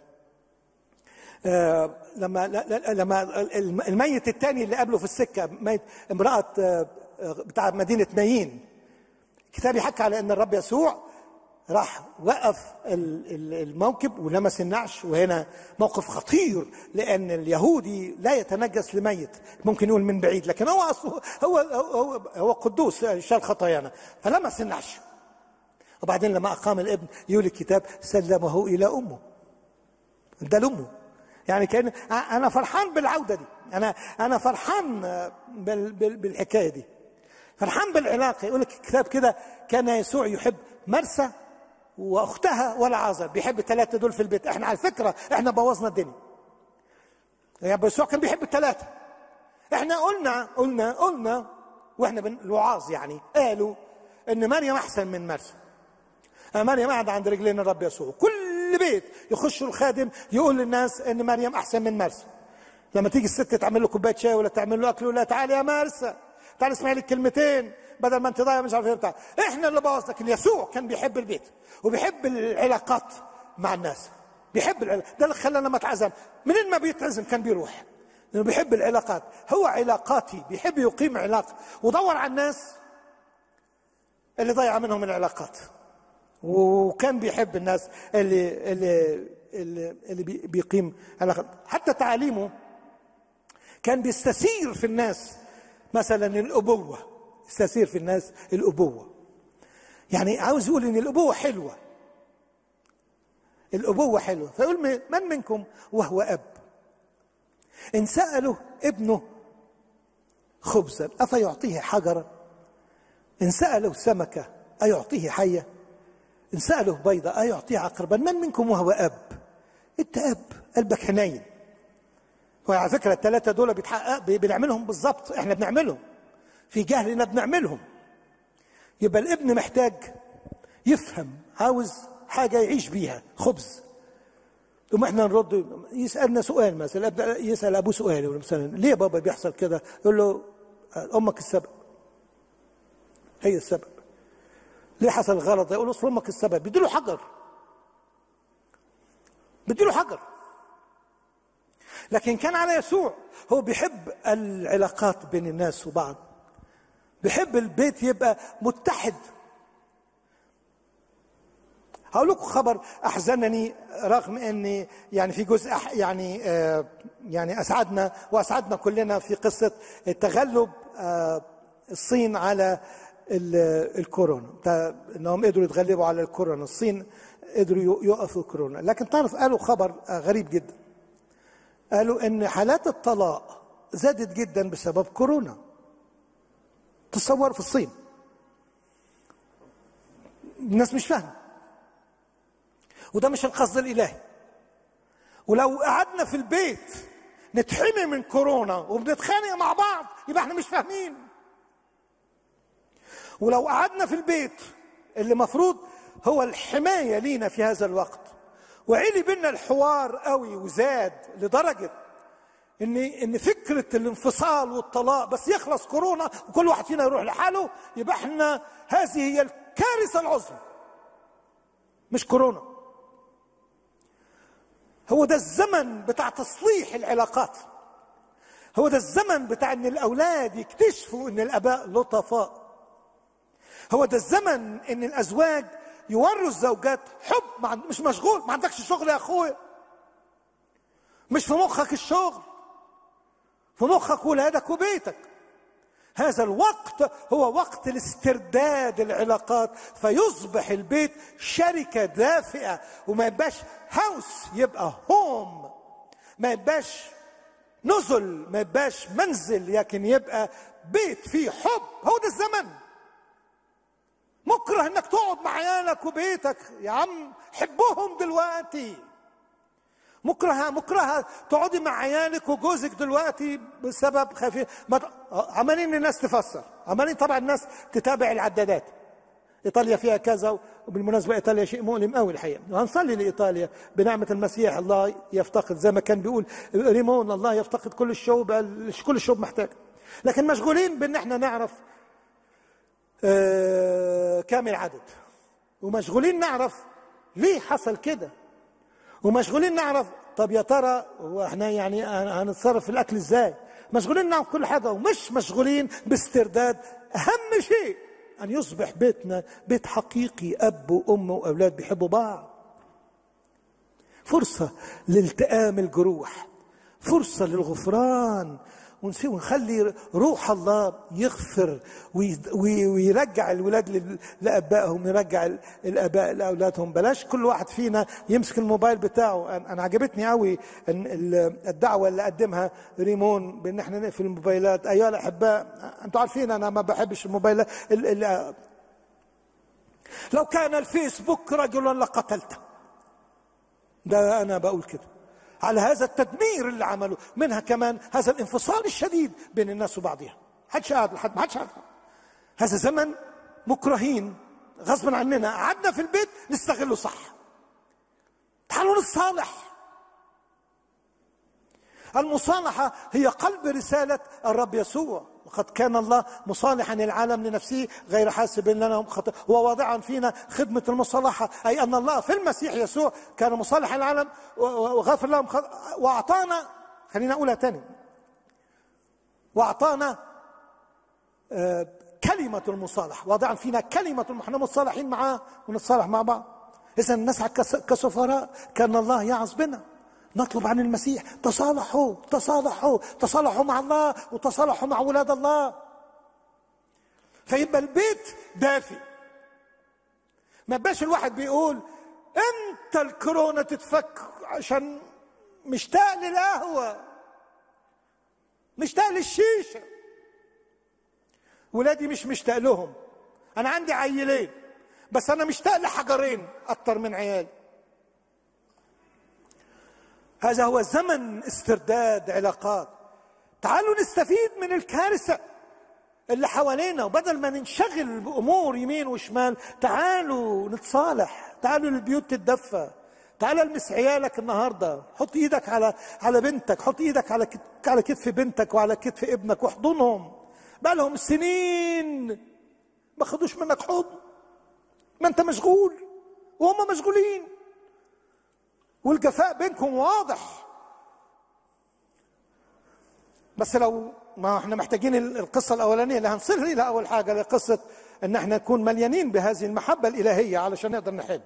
آه لما لما الميت الثاني اللي قابله في السكه ميت امراه آه بتاع مدينه نايين الكتاب يحكي على ان الرب يسوع راح وقف الموكب ولمس النعش وهنا موقف خطير لان اليهودي لا يتنجس لميت ممكن يقول من بعيد لكن هو أصله هو هو هو قدوس شال خطايانا فلمس النعش وبعدين لما اقام الابن يقول الكتاب سلمه الى امه ده لامه يعني كان انا فرحان بالعوده دي انا انا فرحان بالحكايه دي فرحان بالعلاقه يقول لك الكتاب كده كان يسوع يحب مرسى واختها والعازر بيحب الثلاثه دول في البيت احنا على فكره احنا بوظنا الدنيا يعني يسوع كان بيحب الثلاثه احنا قلنا قلنا قلنا واحنا الوعاظ يعني قالوا ان مريم احسن من مرسى مريم قاعده عند رجلين الرب يسوع كل بيت يخشوا الخادم يقول للناس ان مريم احسن من مرسى لما تيجي الست تعمل له كوبايه شاي ولا تعمل له اكل ولا تعالى يا مرسى تعالى اسمعي لي كلمتين بدل ما انت ضايع مش عارف ايه بتاع احنا اللي بوظ لكن يسوع كان بيحب البيت وبيحب العلاقات مع الناس بيحب العلاقات ده اللي خلى لما اتعزم منين ما بيتعزم كان بيروح لانه بيحب العلاقات هو علاقاتي بيحب يقيم علاقه ودور على الناس اللي ضيع منهم العلاقات وكان بيحب الناس اللي اللي اللي, اللي بيقيم علاقات حتى تعاليمه كان بيستثير في الناس مثلا الابوه يستثير في الناس الابوه يعني عاوز يقول ان الابوه حلوه الابوه حلوه فيقول من منكم وهو اب ان سالوا ابنه خبزا افيعطيه حجرا ان سالوا سمكه ايعطيه حيه إن سأله بيضة أيعطيه عقربا من منكم وهو أب أنت أب قلبك حنين وعلى فكرة الثلاثة دول بيتحقق بنعملهم بالظبط إحنا بنعملهم في جهلنا بنعملهم يبقى الابن محتاج يفهم عاوز حاجة يعيش بيها خبز ثم احنا نرد يسألنا سؤال مثلا يسأل أبوه سؤال مثلا ليه بابا بيحصل كده؟ يقول له أمك السبب هي السبب ليه حصل غلط يقول اصل امك السبب بيديله حجر بيديله حجر لكن كان على يسوع هو بيحب العلاقات بين الناس وبعض بيحب البيت يبقى متحد هقول لكم خبر احزنني رغم اني يعني في جزء يعني آه يعني اسعدنا واسعدنا كلنا في قصه تغلب آه الصين على الكورونا انهم قدروا يتغلبوا على الكورونا الصين قدروا يوقفوا الكورونا لكن تعرف قالوا خبر غريب جدا قالوا ان حالات الطلاق زادت جدا بسبب كورونا تصور في الصين الناس مش فاهمه وده مش القصد الالهي ولو قعدنا في البيت نتحمي من كورونا وبنتخانق مع بعض يبقى احنا مش فاهمين ولو قعدنا في البيت اللي مفروض هو الحمايه لينا في هذا الوقت وعلي بينا الحوار قوي وزاد لدرجه ان ان فكره الانفصال والطلاق بس يخلص كورونا وكل واحد فينا يروح لحاله يبقى احنا هذه هي الكارثه العظمى مش كورونا هو ده الزمن بتاع تصليح العلاقات هو ده الزمن بتاع ان الاولاد يكتشفوا ان الاباء لطفاء هو ده الزمن ان الازواج يوروا الزوجات حب مع مش مشغول ما عندكش شغل يا اخويا مش في مخك الشغل في مخك ولادك وبيتك هذا الوقت هو وقت الاسترداد العلاقات فيصبح البيت شركة دافئة وما يبقاش هاوس يبقى هوم ما يبقاش نزل ما يبقاش منزل لكن يبقى بيت فيه حب هو ده الزمن مكره انك تقعد مع عيالك وبيتك يا عم حبهم دلوقتي مكرهه مكرهه تقعدي مع عيالك وجوزك دلوقتي بسبب خفيف ما ت- عمالين الناس تفسر عمالين طبعا الناس تتابع العدادات ايطاليا فيها كذا وبالمناسبه ايطاليا شيء مؤلم قوي الحقيقه وهنصلي لايطاليا بنعمه المسيح الله يفتقد زي ما كان بيقول ريمون الله يفتقد كل الشعوب كل الشعوب محتاج لكن مشغولين بان احنا نعرف آه، كامل عدد ومشغولين نعرف ليه حصل كده ومشغولين نعرف طب يا ترى هو احنا يعني هنتصرف في الاكل ازاي مشغولين نعرف كل حاجه ومش مشغولين باسترداد اهم شيء ان يصبح بيتنا بيت حقيقي اب وام واولاد بيحبوا بعض فرصه لالتئام الجروح فرصه للغفران ونس- ونخلي روح الله يغفر وي- وي- ويرجع الولاد لل- لابائهم يرجع ال- الاباء لاولادهم بلاش كل واحد فينا يمسك الموبايل بتاعه أنا- انا عجبتني قوي إن ال- الدعوه اللي قدمها ريمون بان احنا نقفل الموبايلات ايها الاحباء انتوا عارفين انا ما بحبش الموبايلات ال- ال- لو كان الفيسبوك رجلا لقتلته ده انا بقول كده على هذا التدمير اللي عمله منها كمان هذا الانفصال الشديد بين الناس وبعضها حدش قاعد لحد ما حدش قاعد هذا زمن مكرهين غصبا عننا قعدنا في البيت نستغله صح تعالوا نتصالح المصالحة هي قلب رسالة الرب يسوع وقد كان الله مصالحا العالم لنفسه غير حاسب لنا خطأ وواضعا فينا خدمة المصالحة أي أن الله في المسيح يسوع كان مصالحا العالم وغفر لهم خط... وأعطانا خلينا أقولها تاني وأعطانا آه، كلمة المصالحة واضعا فينا كلمة الم- احنا متصالحين معاه ونتصالح مع بعض إذا نسعى كس- كسفراء كان الله يعظ بنا نطلب عن المسيح تصالحوا تصالحوا تصالحوا مع الله وتصالحوا مع ولاد الله فيبقى البيت دافي ما بقاش الواحد بيقول امتى الكورونا تتفك عشان مشتاق للقهوه مشتاق للشيشه ولادي مش مشتاق لهم انا عندي عيلين بس انا مشتاق لحجرين اكتر من عيالي هذا هو زمن استرداد علاقات تعالوا نستفيد من الكارثه اللي حوالينا وبدل ما ننشغل بامور يمين وشمال تعالوا نتصالح تعالوا للبيوت تتدفى تعال المس عيالك النهارده حط ايدك على على بنتك حط ايدك على كت- على كتف بنتك وعلى كتف ابنك واحضنهم بقى لهم سنين ما خدوش منك حضن ما انت مشغول وهم مشغولين والجفاء بينكم واضح بس لو ما احنا محتاجين ال- القصه الاولانيه اللي هنصل الى اول حاجه لقصه ان احنا نكون مليانين بهذه المحبه الالهيه علشان نقدر نحب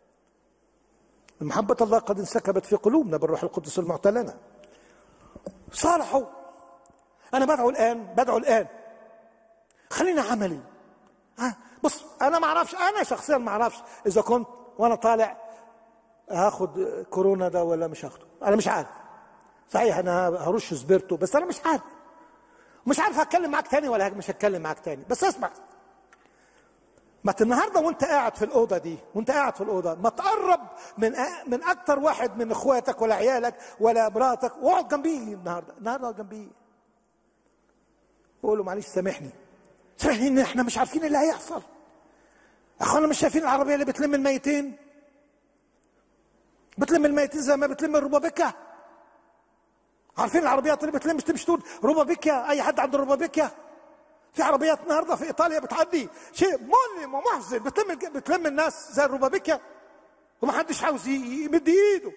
محبه الله قد انسكبت في قلوبنا بالروح القدس المعطى لنا صالحوا انا بدعو الان بدعو الان خلينا عملي ها بص انا ما اعرفش انا شخصيا ما اعرفش اذا كنت وانا طالع هاخد كورونا ده ولا مش هاخده انا مش عارف صحيح انا هرش سبيرتو بس انا مش عارف مش عارف هتكلم معاك تاني ولا مش هتكلم معاك تاني بس اسمع ما ت- النهارده وانت قاعد في الاوضه دي وانت قاعد في الاوضه ما تقرب من أ- من اكتر واحد من اخواتك ولا عيالك ولا مراتك واقعد جنبيه النهارده النهارده اقعد جنبيه وقول له معلش سامحني سامحني ان احنا مش عارفين اللي هيحصل اخوانا مش شايفين العربيه اللي بتلم الميتين بتلم الميتين زي ما بتلم الربابيكا عارفين العربيات اللي بتلم تمشي تقول روبابيكيا اي حد عنده روبابيكيا في عربيات النهارده في ايطاليا بتعدي شيء مؤلم ومحزن بتلم بتلم الناس زي الروبابيكيا ومحدش عاوز ي- يمد ايده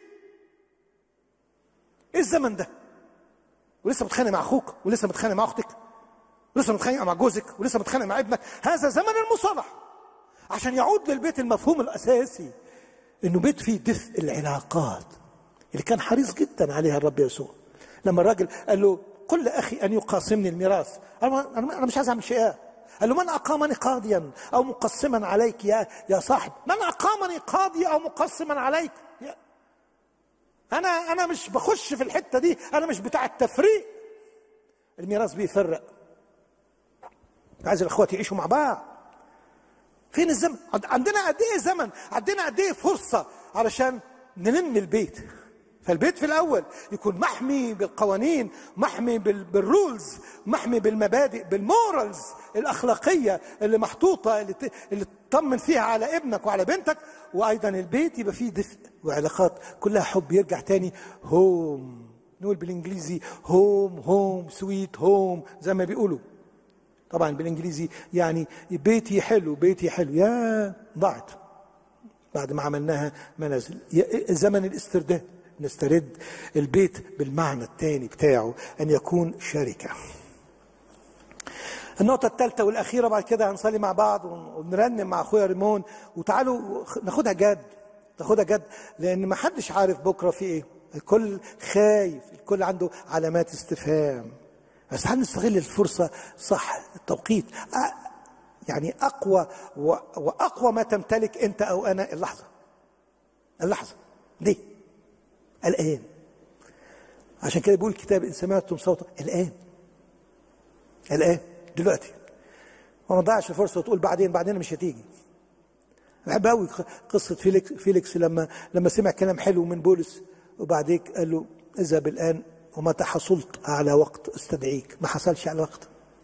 ايه الزمن ده ولسه متخانق مع اخوك ولسه متخانق مع اختك ولسه متخانق مع جوزك ولسه متخانق مع ابنك هذا زمن المصالحه عشان يعود للبيت المفهوم الاساسي انه بيت فيه دفء العلاقات اللي كان حريص جدا عليها الرب يسوع لما الراجل قال له قل لاخي ان يقاسمني الميراث قال له انا أنا مش عايز اعمل شيء قال له من اقامني قاضيا او مقسما عليك يا يا صاحب من اقامني قاضي او مقسما عليك يا انا انا مش بخش في الحته دي انا مش بتاع التفريق الميراث بيفرق عايز الاخوات يعيشوا مع بعض فين الزمن عندنا قد ايه زمن عندنا قد ايه فرصه علشان نلم البيت فالبيت في الاول يكون محمي بالقوانين محمي بالرولز محمي بالمبادئ بالمورالز الاخلاقيه اللي محطوطه اللي اللي تطمن فيها على ابنك وعلى بنتك وايضا البيت يبقى فيه دفء وعلاقات كلها حب يرجع تاني هوم نقول بالانجليزي هوم هوم سويت هوم زي ما بيقولوا طبعا بالانجليزي يعني بيتي حلو بيتي حلو يا ضاعت بعد ما عملناها منازل زمن الاسترداد نسترد البيت بالمعنى الثاني بتاعه ان يكون شركه النقطة الثالثة والأخيرة بعد كده هنصلي مع بعض ونرنم مع أخويا ريمون وتعالوا ناخدها جد ناخدها جد لأن ما حدش عارف بكرة في إيه الكل خايف الكل عنده علامات استفهام بس هنستغل الفرصة صح التوقيت يعني أقوى وأقوى ما تمتلك أنت أو أنا اللحظة اللحظة ليه؟ الآن عشان كده بيقول الكتاب إن سمعتم صوتا الآن الآن دلوقتي وما تضيعش الفرصة وتقول بعدين بعدين مش هتيجي بحب قوي قصة فيليكس, فيليكس لما لما سمع كلام حلو من بولس وبعديك قال له اذهب الآن ومتى حصلت على وقت استدعيك ما حصلش على وقت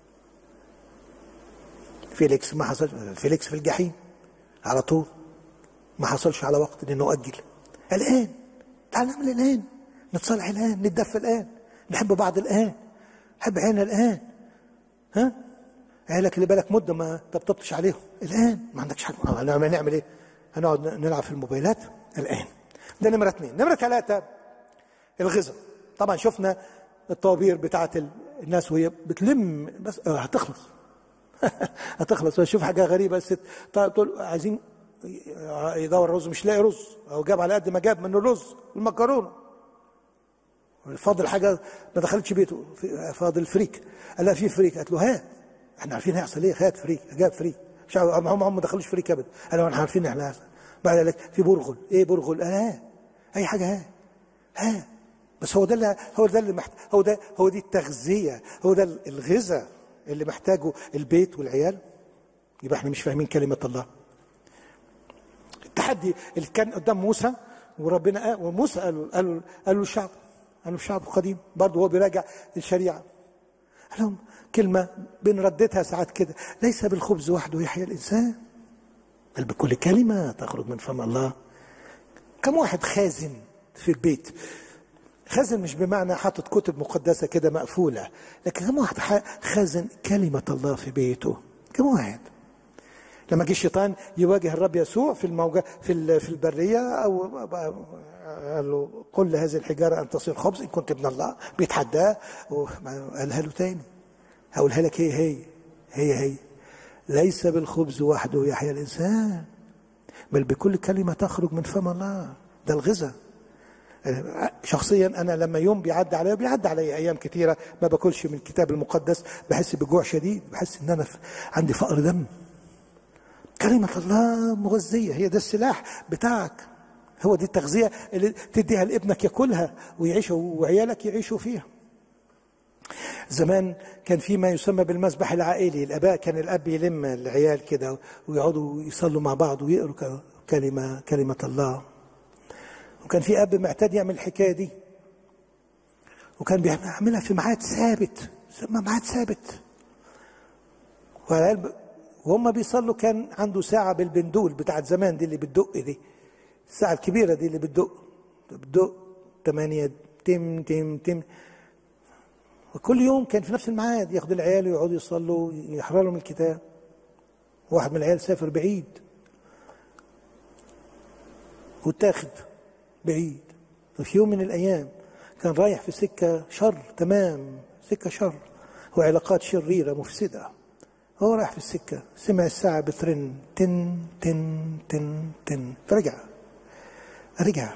فيليكس ما حصل فيليكس في الجحيم على طول ما حصلش على وقت لانه اجل الان تعال نعمل الان نتصالح الان نتدفى الان نحب بعض الان نحب عيالنا الان ها عيالك اللي بالك مده ما طبطبتش عليهم الان ما عندكش حاجه نعمل ايه هنقعد نلعب في الموبايلات الان ده نمره اثنين نمره ثلاثه الغذاء طبعا شفنا الطوابير بتاعت الناس وهي بتلم بس هتخلص هتخلص شوف حاجه غريبه الست تقول عايزين يدور رز مش لاقي رز او جاب على قد ما جاب من الرز والمكرونه فاضل حاجه ما دخلتش بيته فاضل فريك قال لها في فريك قالت له هات احنا عارفين هيحصل ايه هات فريك جاب فريك مش هم هم ما دخلوش فريك ابدا قالوا احنا عارفين احنا هيحصل بعد قال لك في برغل ايه برغل قال ها اي حاجه ها ها بس هو ده اللي هو ده اللي محت... هو ده هو دي التغذيه هو ده الغذاء اللي محتاجه البيت والعيال يبقى احنا مش فاهمين كلمه الله التحدي اللي كان قدام موسى وربنا قال وموسى قال قال قال له الشعب قال له الشعب القديم برضه هو بيراجع الشريعه قال لهم كلمه بنرددها ساعات كده ليس بالخبز وحده يحيى الانسان بل بكل كلمه تخرج من فم الله كم واحد خازن في البيت خازن مش بمعنى حاطط كتب مقدسة كده مقفولة لكن كم واحد خازن كلمة الله في بيته كم واحد لما جه الشيطان يواجه الرب يسوع في الموجة في في البرية أو قال له قل لهذه الحجارة أن تصير خبز إن كنت ابن الله بيتحداه وقالها له تاني هقولها لك هي هي هي هي ليس بالخبز وحده يحيى الإنسان بل بكل كلمة تخرج من فم الله ده الغذاء شخصيا انا لما يوم بيعدي عليا بيعدي عليا ايام كتيره ما باكلش من الكتاب المقدس بحس بجوع شديد بحس ان انا عندي فقر دم كلمه الله مغذيه هي ده السلاح بتاعك هو دي التغذيه اللي تديها لابنك ياكلها ويعيش وعيالك يعيشوا فيها زمان كان في ما يسمى بالمسبح العائلي الاباء كان الاب يلم العيال كده ويقعدوا يصلوا مع بعض ويقروا كلمه كلمه الله وكان في اب معتاد يعمل الحكايه دي وكان بيعملها في ميعاد ثابت يسمى ميعاد ثابت وهم بيصلوا كان عنده ساعه بالبندول بتاعت زمان دي اللي بتدق دي الساعه الكبيره دي اللي بتدق بتدق ثمانية تم تم تم وكل يوم كان في نفس الميعاد ياخد العيال ويقعدوا يصلوا يحرر لهم الكتاب واحد من العيال سافر بعيد واتاخد بعيد وفي يوم من الأيام كان رايح في سكة شر تمام سكة شر وعلاقات شريرة مفسدة هو رايح في السكة سمع الساعة بترن تن تن تن تن فرجع رجع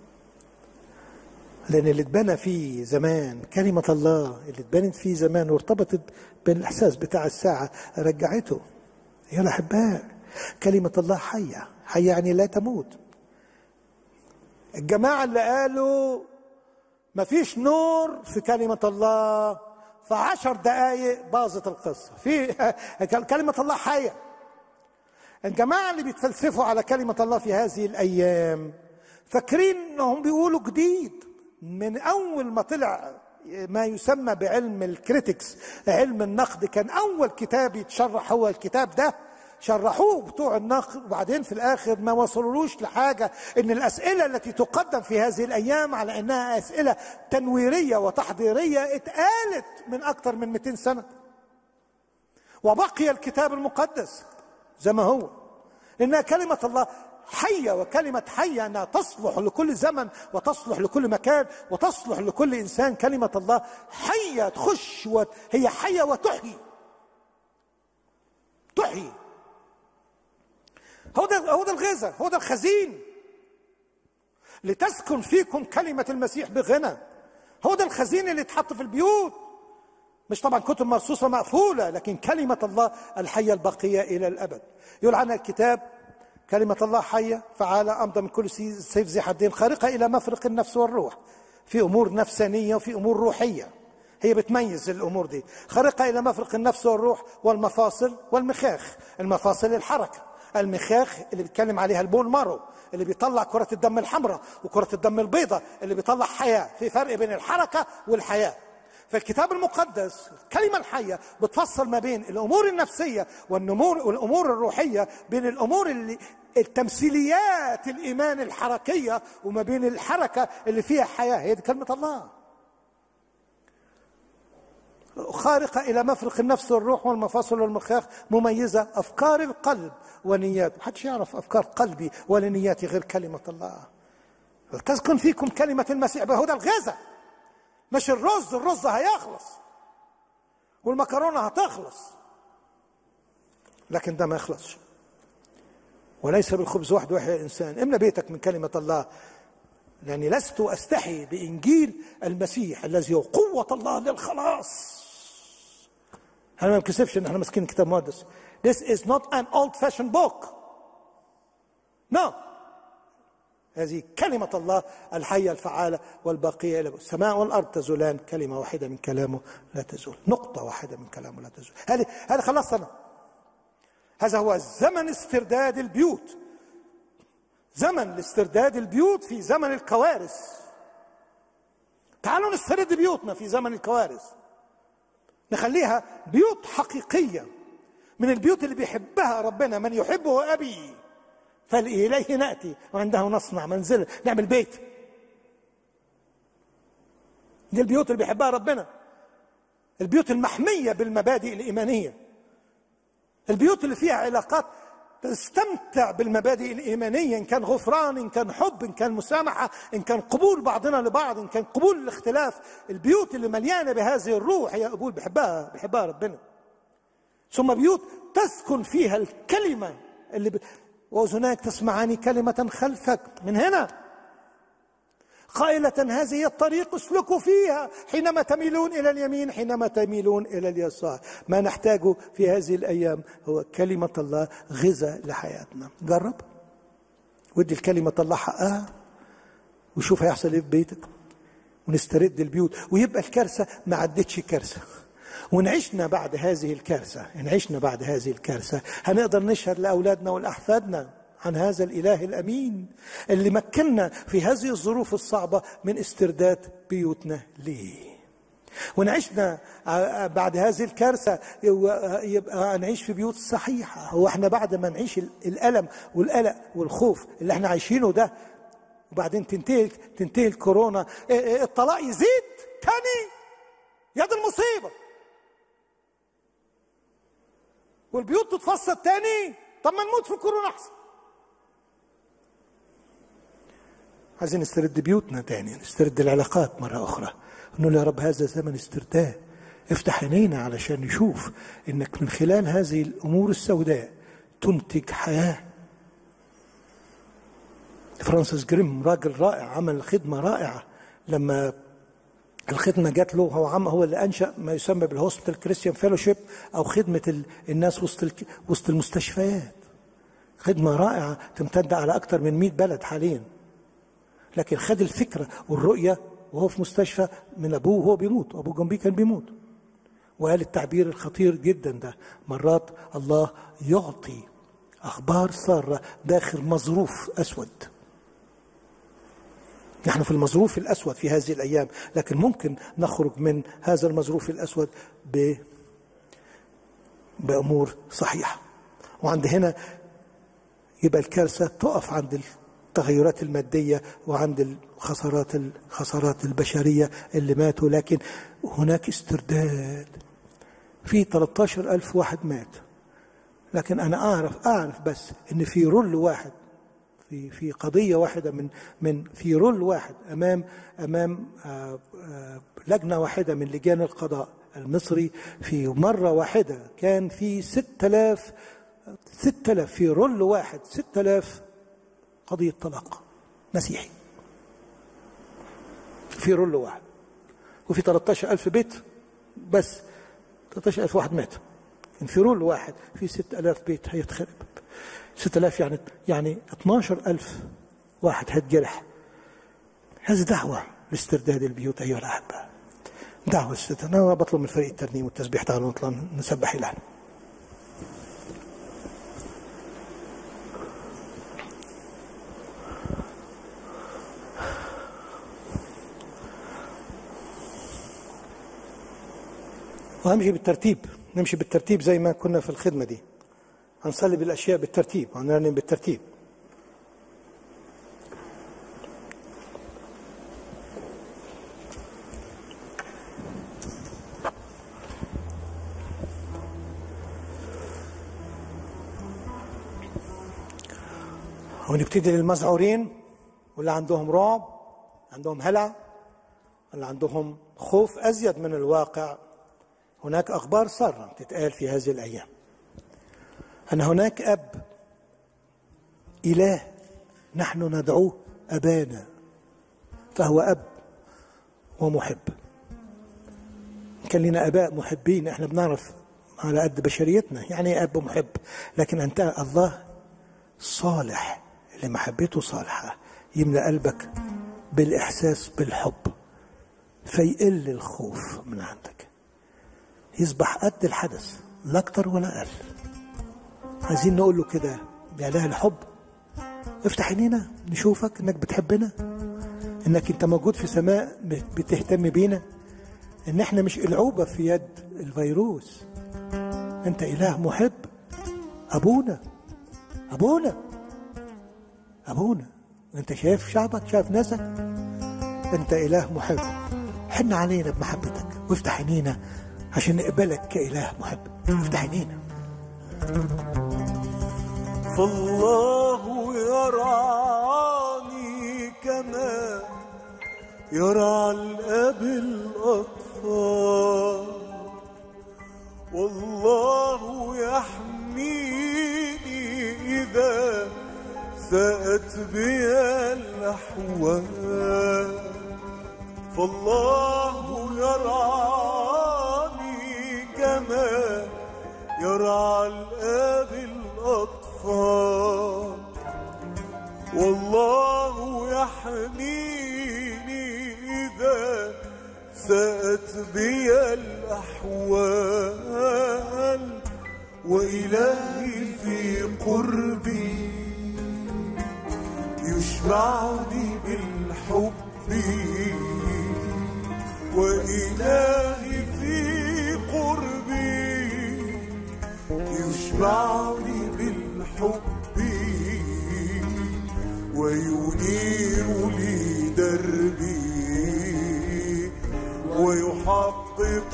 لأن اللي اتبنى فيه زمان كلمة الله اللي اتبنت فيه زمان وارتبطت بالإحساس بتاع الساعة رجعته يا الأحباء كلمة الله حية حية يعني لا تموت الجماعة اللي قالوا مفيش نور في كلمة الله في عشر دقايق باظت القصة في كلمة الله حية الجماعة اللي بيتفلسفوا على كلمة الله في هذه الأيام فاكرين انهم بيقولوا جديد من اول ما طلع ما يسمى بعلم الكريتكس علم النقد كان اول كتاب يتشرح هو الكتاب ده شرحوه بتوع النقد وبعدين في الاخر ما وصلولوش لحاجه ان الاسئله التي تقدم في هذه الايام على انها اسئله تنويريه وتحضيريه اتقالت من اكثر من 200 سنه وبقي الكتاب المقدس زي ما هو انها كلمه الله حيه وكلمه حيه انها تصلح لكل زمن وتصلح لكل مكان وتصلح لكل انسان كلمه الله حيه تخش وهي حيه وتحيي تحيي هو ده هو ده الغذاء هو ده الخزين لتسكن فيكم كلمة المسيح بغنى هو ده الخزين اللي اتحط في البيوت مش طبعا كتب مرصوصة مقفولة لكن كلمة الله الحية الباقية إلى الأبد يقول عنها الكتاب كلمة الله حية فعالة أمضى من كل سيف ذي حدين خارقة إلى مفرق النفس والروح في أمور نفسانية وفي أمور روحية هي بتميز الأمور دي خارقة إلى مفرق النفس والروح والمفاصل والمخاخ المفاصل الحركة المخاخ اللي بيتكلم عليها البون مارو اللي بيطلع كرة الدم الحمراء وكرة الدم البيضاء اللي بيطلع حياة في فرق بين الحركة والحياة فالكتاب المقدس الكلمة الحية بتفصل ما بين الأمور النفسية والنمور والأمور الروحية بين الأمور اللي التمثيليات الإيمان الحركية وما بين الحركة اللي فيها حياة هي دي كلمة الله خارقة إلى مفرق النفس والروح والمفاصل والمخاخ مميزة أفكار القلب ونياته محدش يعرف أفكار قلبي ولا نياتي غير كلمة الله تسكن فيكم كلمة المسيح بهدى الغذاء مش الرز الرز هيخلص والمكرونة هتخلص لكن ده ما يخلصش وليس بالخبز وحده يحيى الإنسان املى بيتك من كلمة الله لأني لست أستحي بإنجيل المسيح الذي هو قوة الله للخلاص أنا ما بكسفش إن إحنا ماسكين كتاب مقدس This is not an old fashioned book No هذه كلمة الله الحية الفعالة والباقية إلى السماء والأرض تزولان كلمة واحدة من كلامه لا تزول نقطة واحدة من كلامه لا تزول هذه هذا خلصنا هذا هو زمن استرداد البيوت زمن لاسترداد البيوت في زمن الكوارث تعالوا نسترد بيوتنا في زمن الكوارث نخليها بيوت حقيقية من البيوت اللي بيحبها ربنا من يحبه أبي فإليه نأتي وعنده نصنع منزل نعمل بيت دي البيوت اللي بيحبها ربنا البيوت المحمية بالمبادئ الإيمانية البيوت اللي فيها علاقات تستمتع بالمبادئ الإيمانية إن كان غفران إن كان حب إن كان مسامحة إن كان قبول بعضنا لبعض إن كان قبول الاختلاف البيوت اللي مليانة بهذه الروح هي قبول بيحبها بيحبها ربنا ثم بيوت تسكن فيها الكلمة اللي ب... وأذناك تسمعان كلمة خلفك من هنا قائلة هذه هي الطريق اسلكوا فيها حينما تميلون إلى اليمين حينما تميلون إلى اليسار ما نحتاجه في هذه الأيام هو كلمة الله غذاء لحياتنا جرب ودي الكلمة الله حقها وشوف هيحصل ايه في بيتك ونسترد البيوت ويبقى الكارثة ما عدتش كارثة ونعيشنا بعد هذه الكارثة إن عشنا بعد هذه الكارثة هنقدر نشهد لأولادنا ولأحفادنا عن هذا الإله الأمين اللي مكننا في هذه الظروف الصعبة من استرداد بيوتنا ليه ونعيشنا بعد هذه الكارثة يبقى نعيش في بيوت صحيحة هو احنا بعد ما نعيش الألم والقلق والخوف اللي احنا عايشينه ده وبعدين تنتهي تنتهي الكورونا الطلاق يزيد تاني يا دي المصيبة والبيوت تتفصل تاني طب ما نموت في الكورونا احسن عايزين نسترد بيوتنا تاني نسترد العلاقات مرة أخرى نقول يا رب هذا زمن استرداد افتح عينينا علشان نشوف انك من خلال هذه الامور السوداء تنتج حياه فرانسيس جريم راجل رائع عمل خدمه رائعه لما الخدمه جات له هو عم هو اللي انشا ما يسمى بالهوسبيتال كريستيان فيلوشيب او خدمه الناس وسط وسط المستشفيات خدمه رائعه تمتد على اكثر من 100 بلد حاليا لكن خد الفكرة والرؤية وهو في مستشفى من أبوه وهو بيموت أبوه جنبيه كان بيموت وقال التعبير الخطير جدا ده مرات الله يعطي أخبار سارة داخل مظروف أسود نحن في المظروف الأسود في هذه الأيام لكن ممكن نخرج من هذا المظروف الأسود ب... بأمور صحيحة وعند هنا يبقى الكارثة تقف عند التغيرات المادية وعند الخسارات الخسارات البشرية اللي ماتوا لكن هناك استرداد في 13 ألف واحد مات لكن أنا أعرف أعرف بس إن في رول واحد في في قضية واحدة من من في رول واحد أمام أمام آآ آآ لجنة واحدة من لجان القضاء المصري في مرة واحدة كان في 6000 6000 في رول واحد 6000 قضية طلاق مسيحي في رول واحد وفي 13000 بيت بس 13000 واحد مات في رول واحد في 6000 بيت هيتخرب 6000 يعني يعني 12000 واحد هيتجرح هذه دعوة لاسترداد البيوت أيها الأحبة دعوة استرداد أنا بطلب من فريق الترنيم والتسبيح تعالوا نطلع نسبح الآن وهمشي بالترتيب نمشي بالترتيب زي ما كنا في الخدمة دي هنصلي بالأشياء بالترتيب وهنرنم بالترتيب ونبتدي للمذعورين واللي عندهم رعب عندهم هلع اللي عندهم خوف أزيد من الواقع هناك أخبار سارة تتقال في هذه الأيام أن هناك أب إله نحن ندعوه أبانا فهو أب ومحب كان لنا أباء محبين إحنا بنعرف على قد بشريتنا يعني إيه أب محب لكن أنت الله صالح اللي محبته صالحة يملأ قلبك بالإحساس بالحب فيقل الخوف من عندك يصبح قد الحدث لا أكتر ولا أقل عايزين نقول له كده يا إله الحب افتح عينينا نشوفك انك بتحبنا انك انت موجود في سماء بتهتم بينا ان احنا مش العوبة في يد الفيروس انت اله محب ابونا ابونا ابونا انت شايف شعبك شايف ناسك انت اله محب حن علينا بمحبتك وافتح عينينا عشان نقبلك كاله محب افتح عينينا فالله يرعاني كما يرعى الأب الأطفال والله يحميني إذا ساءت بي الأحوال فالله يرعاني كما يرعى الآب الأطفال والله يحميني إذا ساءت بي الأحوال وإلهي في قربي يشبعني بالحب وإلهي في قربي يشبعني بالحب وينير لي دربي ويحقق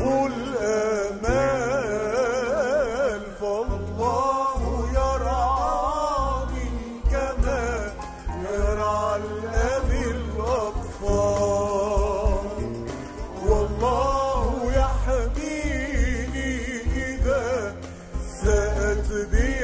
الآمال فالله يرعاني كما يرعى الأب الأطفال والله يحميني إذا ساءت بي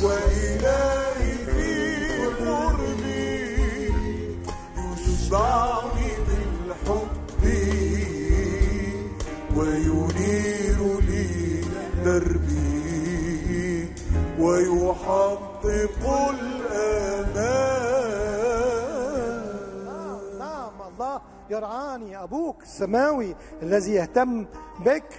وإلهي في قربي يشبعني بالحب وينير لي دربي ويحقق الآمال نعم الله يرعاني أبوك السماوي الذي يهتم بك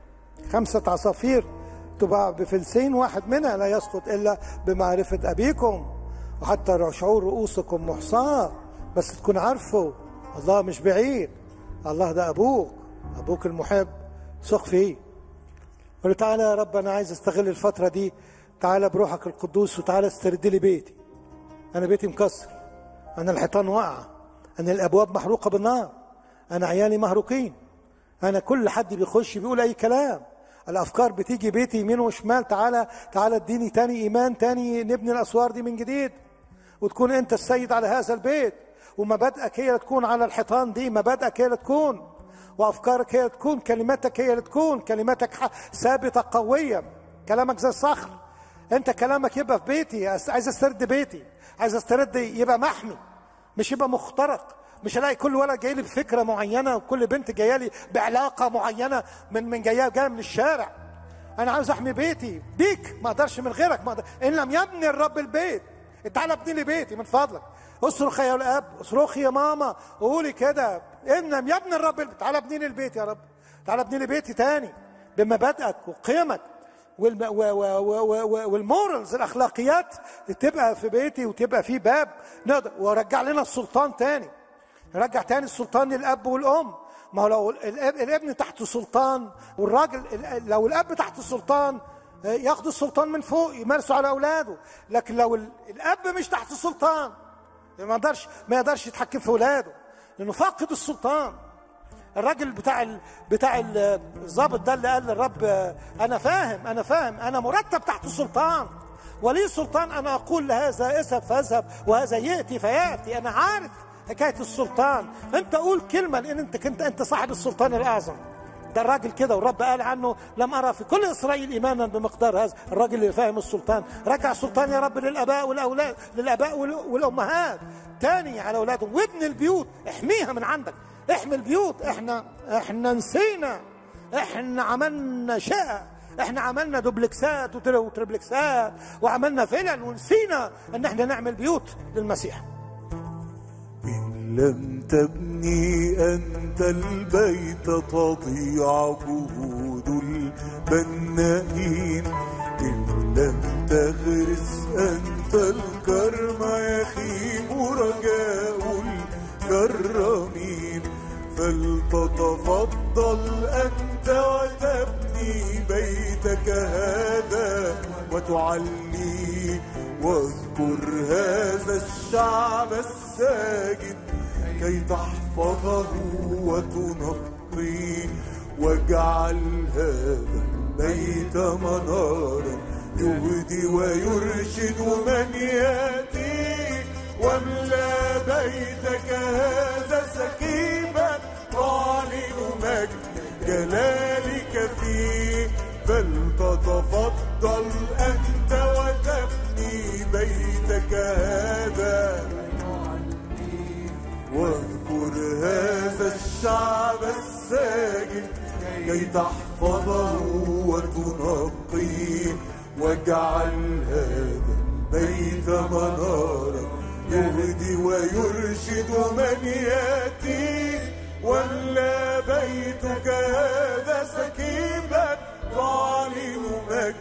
خمسة عصافير تباع بفلسين واحد منها لا يسقط إلا بمعرفة أبيكم وحتى شعور رؤوسكم محصاة بس تكون عارفه الله مش بعيد الله ده أبوك أبوك المحب ثق فيه قل له تعالى يا رب أنا عايز أستغل الفترة دي تعالى بروحك القدوس وتعالى استرد لي بيتي أنا بيتي مكسر أنا الحيطان واقعة أنا الأبواب محروقة بالنار أنا عيالي مهروقين أنا كل حد بيخش بيقول أي كلام الأفكار بتيجي بيتي يمين وشمال تعالى تعالى اديني تاني إيمان تاني نبني الأسوار دي من جديد وتكون أنت السيد على هذا البيت ومبادئك هي اللي تكون على الحيطان دي مبادئك هي اللي تكون وأفكارك هي اللي تكون كلماتك هي اللي تكون كلماتك ح- ثابتة قوية كلامك زي الصخر أنت كلامك يبقى في بيتي عايز استرد بيتي عايز استرد يبقى محمي مش يبقى مخترق مش الاقي كل ولد جاي لي بفكره معينه وكل بنت جايه لي بعلاقه معينه من من جايه جايه من الشارع انا عاوز احمي بيتي بيك ما اقدرش من غيرك ما أقدر. ان لم يبني الرب البيت تعالى ابني لي بيتي من فضلك اصرخ يا الاب اصرخي يا ماما قولي كده ان لم يبني الرب البيت تعالى ابني لي البيت يا رب تعالى ابني لي بيتي تاني بمبادئك وقيمك والم... و... و... و... و... والمورالز الاخلاقيات تبقى في بيتي وتبقى في باب نقدر ورجع لنا السلطان تاني رجع تاني السلطان للاب والام ما هو لو الاب الابن تحت سلطان والراجل ال- لو الاب تحت سلطان آه، ياخدوا السلطان من فوق يمارسوا على اولاده لكن لو ال- الاب مش تحت سلطان ما يقدرش ما يقدرش يتحكم في اولاده لانه فاقد السلطان الراجل بتاع ال... بتاع ال- الضابط ده اللي قال للرب آه، انا فاهم انا فاهم انا مرتب تحت السلطان ولي سلطان انا اقول لهذا اذهب فاذهب وهذا ياتي فياتي انا عارف حكايه السلطان انت قول كلمه لان انت كنت انت صاحب السلطان الاعظم ده الراجل كده والرب قال عنه لم ارى في كل اسرائيل ايمانا بمقدار هذا الراجل اللي فاهم السلطان رجع السلطان يا رب للاباء والاولاد للاباء وال- والامهات تاني على اولادهم وابن البيوت احميها من عندك احمي البيوت احنا احنا نسينا احنا عملنا شقه احنا عملنا دوبلكسات وتر- وتربلكسات وعملنا فلل ونسينا ان احنا نعمل بيوت للمسيح إن لم تبني أنت البيت تضيع جهود البنائين إن لم تغرس أنت الكرم يخيب رجاء الكرمين فلتتفضل أنت وتبني بيتك هذا وتعلي واذكر هذا الشعب الساجد كي تحفظه وتنقي واجعل هذا البيت منارا يهدي ويرشد من ياتي واملا بيتك هذا سكيبا تعلن مجد جلالك فيه فلتتفضل أنت وتبني بيتك هذا واذكر هذا الشعب الساجد كي تحفظه وتنقيه واجعل هذا البيت منارا يهدي ويرشد من ياتي ولا بيتك هذا سكيبا تعلن مجد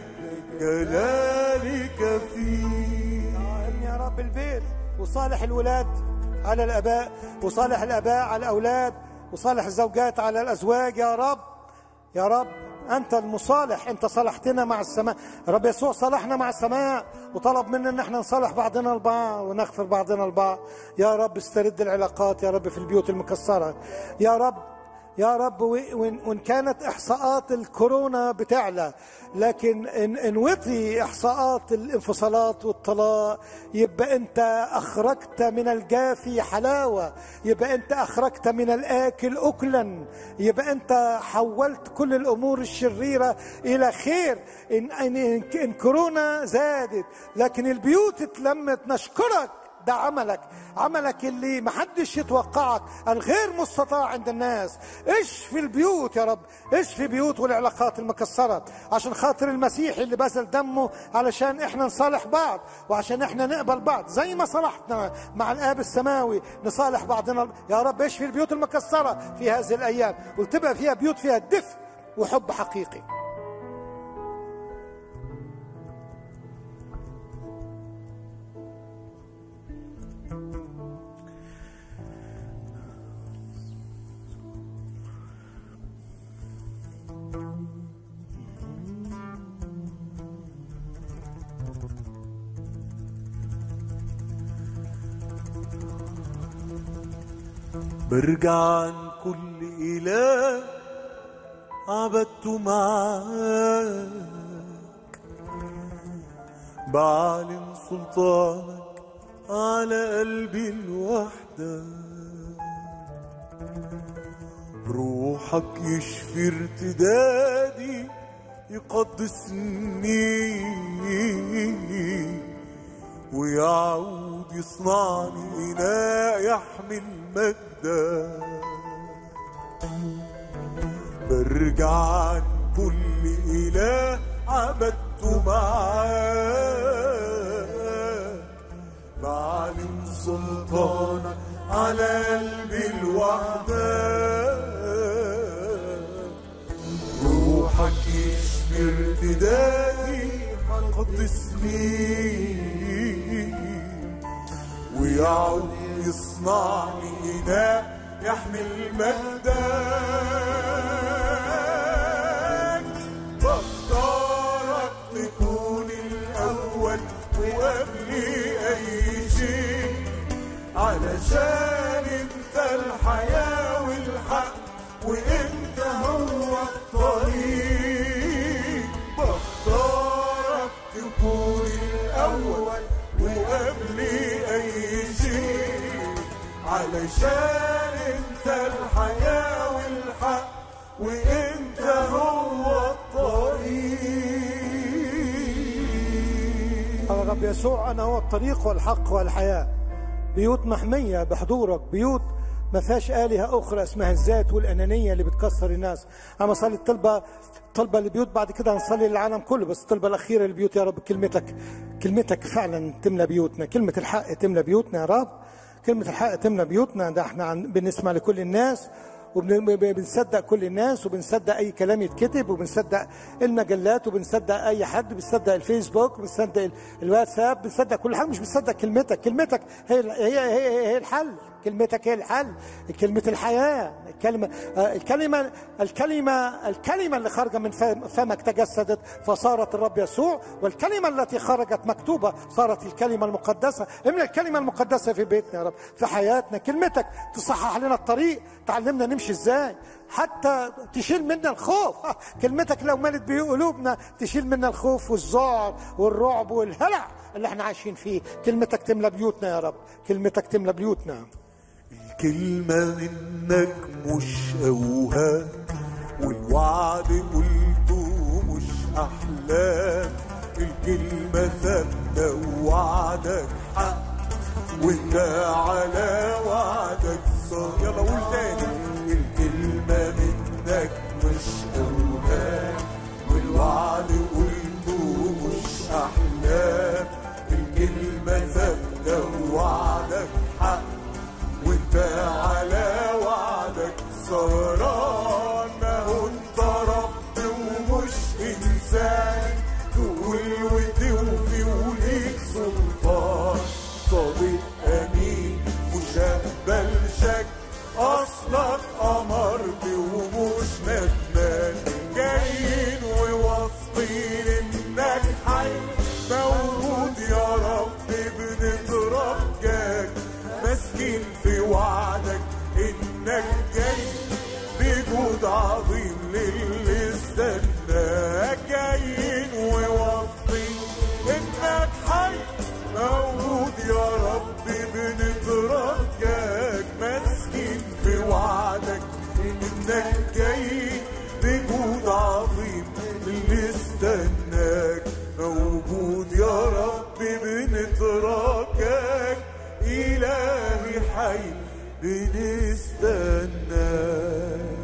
جلالك فيه ابني يا رب البيت وصالح الولاد على الاباء وصالح الاباء على الاولاد وصالح الزوجات على الازواج يا رب يا رب انت المصالح انت صالحتنا مع السماء رب يسوع صالحنا مع السماء وطلب منا ان احنا نصالح بعضنا البعض ونغفر بعضنا البعض يا رب استرد العلاقات يا رب في البيوت المكسره يا رب يا رب وإن وإن كانت إحصاءات الكورونا بتعلى لكن إن, إن وطي إحصاءات الانفصالات والطلاق يبقى أنت أخرجت من الجافي حلاوة يبقى أنت أخرجت من الآكل أكلا يبقى أنت حولت كل الأمور الشريرة إلى خير إن, إن, إن, إن كورونا زادت لكن البيوت اتلمت نشكرك ده عملك عملك اللي محدش يتوقعك الغير مستطاع عند الناس ايش في البيوت يا رب ايش في بيوت والعلاقات المكسرة عشان خاطر المسيح اللي بذل دمه علشان احنا نصالح بعض وعشان احنا نقبل بعض زي ما صلحنا مع الاب السماوي نصالح بعضنا يا رب ايش في البيوت المكسرة في هذه الايام وتبقى فيها بيوت فيها دفء وحب حقيقي برجع عن كل إله عبدته معاك بعلن سلطانك على قلبي الوحدة روحك يشفي ارتدادي يقدسني ويعود يصنعني إناء يحمل مجدا برجع عن كل إله عبدته معاك بعلن سلطانك على قلبي الوحدة روحك يشفي ارتدادي قدسني ويعود يصنعني إناء يحمل مجدك بختارك تكون الأول وقبل أي شيء علشان انت الحياة والحق وانت هو الطريق بختارك تكون الأول وقبل أي شيء علشان انت الحياة والحق وانت هو الطريق قال الرب يسوع انا هو الطريق والحق والحياه بيوت محميه بحضورك بيوت ما فيهاش آلهة أخرى اسمها الذات والأنانية اللي بتكسر الناس أنا صلي الطلبة طلبة للبيوت بعد كده هنصلي للعالم كله بس الطلبة الأخيرة للبيوت يا رب كلمتك كلمتك فعلا تملى بيوتنا كلمة الحق تملى بيوتنا يا رب كلمة الحق تملى بيوتنا ده احنا عن- بنسمع لكل الناس وبنصدق كل الناس وبنصدق اي كلام يتكتب وبنصدق المجلات وبنصدق اي حد بنصدق الفيسبوك وبنصدق ال- الواتساب بنصدق كل حاجه مش بنصدق كلمتك كلمتك هي ال- هي هي, هي الحل كلمتك هي الحل كلمة الحياة الكلمة آه، الكلمة الكلمة الكلمة اللي خارجة من فم- فمك تجسدت فصارت الرب يسوع والكلمة التي خرجت مكتوبة صارت الكلمة المقدسة املى الكلمة المقدسة في بيتنا يا رب في حياتنا كلمتك تصحح لنا الطريق تعلمنا نمشي ازاي حتى تشيل منا الخوف كلمتك لو ملت بيه قلوبنا تشيل منا الخوف والذعر والرعب والهلع اللي احنا عايشين فيه كلمتك تملى بيوتنا يا رب كلمتك تملى بيوتنا الكلمة منك مش أوهام والوعد قلته مش أحلام الكلمة ثابتة ووعدك حق وانت على وعدك صار يلا قول تاني الكلمة منك مش أوهام والوعد قلته مش أحلام الكلمة ثابتة ووعدك حق وانت على وعدك سهران ما هو انت رب ومش انسان تقول وتوفي وليك سلطان صادق امين مش هقبل شك اصلك موجود يا رب بنترجاك ماسكين في وعدك انك جاي بجود عظيم اللي استناك موجود يا رب بنترجاك إلهي حي بنستناك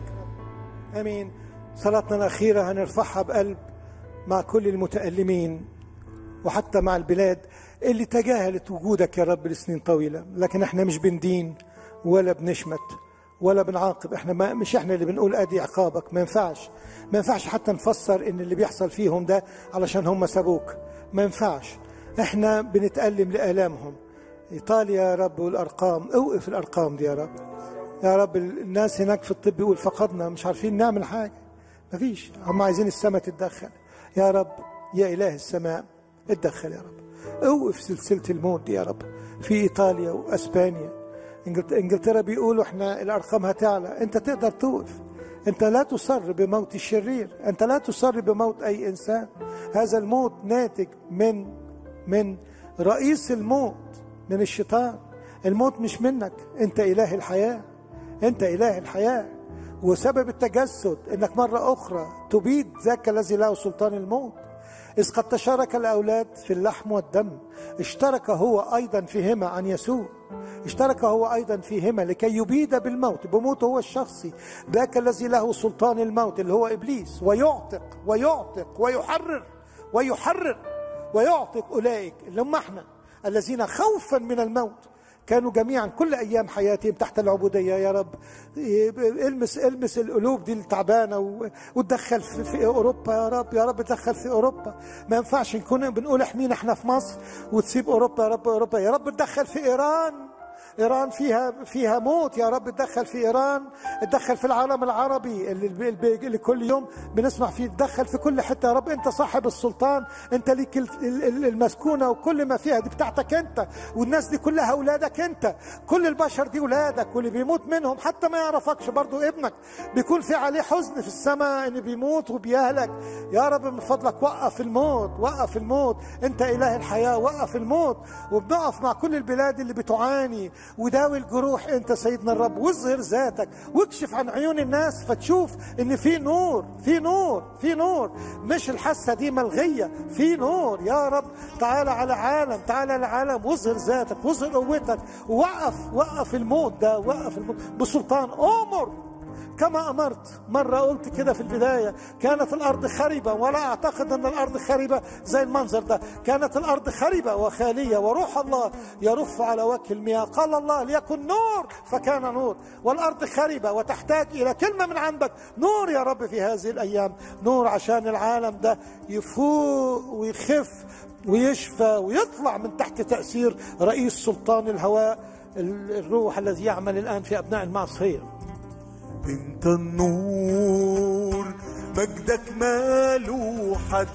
امين صلاتنا الاخيره هنرفعها بقلب مع كل المتالمين وحتى مع البلاد اللي تجاهلت وجودك يا رب لسنين طويله لكن احنا مش بندين ولا بنشمت ولا بنعاقب احنا ما مش احنا اللي بنقول ادي عقابك ما ينفعش ما ينفعش حتى نفسر ان اللي بيحصل فيهم ده علشان هم سابوك ما ينفعش احنا بنتألم لآلامهم ايطاليا يا رب والارقام اوقف الارقام دي يا رب يا رب الناس هناك في الطب يقول فقدنا مش عارفين نعمل حاجه مفيش هم عايزين السماء تتدخل يا رب يا اله السماء اتدخل يا رب اوقف سلسله الموت دي يا رب في ايطاليا واسبانيا إنجلت- انجلترا بيقولوا احنا الارقام هتعلى انت تقدر توقف انت لا تصر بموت الشرير انت لا تصر بموت اي انسان هذا الموت ناتج من من رئيس الموت من الشيطان الموت مش منك انت اله الحياه انت اله الحياه وسبب التجسد انك مره اخرى تبيد ذاك الذي له سلطان الموت اذ قد تشارك الاولاد في اللحم والدم اشترك هو ايضا فيهما عن يسوع اشترك هو ايضا فيهما لكي يبيد بالموت بموته هو الشخصي ذاك الذي له سلطان الموت اللي هو ابليس ويعتق ويعتق ويحرر ويحرر ويعتق اولئك اللي هم احنا الذين خوفا من الموت كانوا جميعا كل ايام حياتهم تحت العبوديه يا رب المس المس القلوب دي التعبانه و- وتدخل في, في اوروبا يا رب يا رب تدخل في اوروبا ما ينفعش نكون بنقول احمينا احنا في مصر وتسيب اوروبا يا رب اوروبا يا رب تدخل في ايران ايران فيها فيها موت يا رب تدخل في ايران تدخل في العالم العربي اللي, اللي, اللي كل يوم بنسمع فيه تدخل في كل حته يا رب انت صاحب السلطان انت ليك ال- ال- ال- المسكونه وكل ما فيها دي بتاعتك انت والناس دي كلها اولادك انت كل البشر دي اولادك واللي بيموت منهم حتى ما يعرفكش برضو ابنك بيكون في عليه حزن في السماء ان بيموت وبيهلك يا رب من فضلك وقف الموت وقف الموت انت اله الحياه وقف الموت وبنقف مع كل البلاد اللي بتعاني وداوي الجروح انت سيدنا الرب واظهر ذاتك واكشف عن عيون الناس فتشوف ان في نور في نور في نور مش الحاسه دي ملغيه في نور يا رب تعالى على عالم تعالى على عالم واظهر ذاتك واظهر قوتك ووقف وقف الموت ده وقف الموت بسلطان امر كما امرت مره قلت كده في البدايه كانت الارض خربه ولا اعتقد ان الارض خربه زي المنظر ده كانت الارض خربه وخاليه وروح الله يرف على وجه المياه قال الله ليكن نور فكان نور والارض خربه وتحتاج الى كلمه من عندك نور يا رب في هذه الايام نور عشان العالم ده يفوق ويخف ويشفى ويطلع من تحت تاثير رئيس سلطان الهواء الروح الذي يعمل الان في ابناء المعصيه انت النور مجدك ماله حد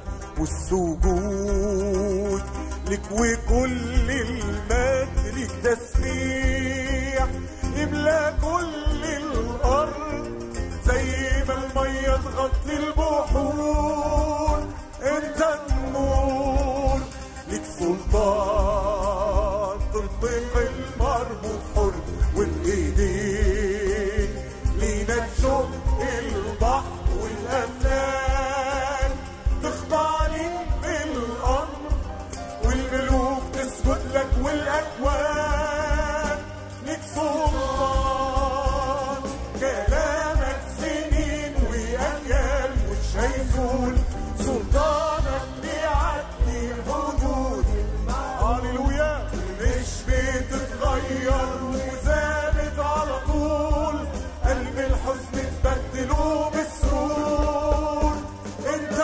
والسجود لك وكل المجد لك تسبيح يملى كل الارض زي ما الميه تغطي البحور انت النور لك سلطان تطلق المربوط حر والايدين لينا تشق البحر والافلاك تخضع لك بالامر والملوك تسجد لك والاكوان لك سلطان كلامك سنين واجيال مش هيزول سلطانك بيعدي حدود هللويا مش بتتغير وثابت على طول قلب الحزن تبدله بسرور انت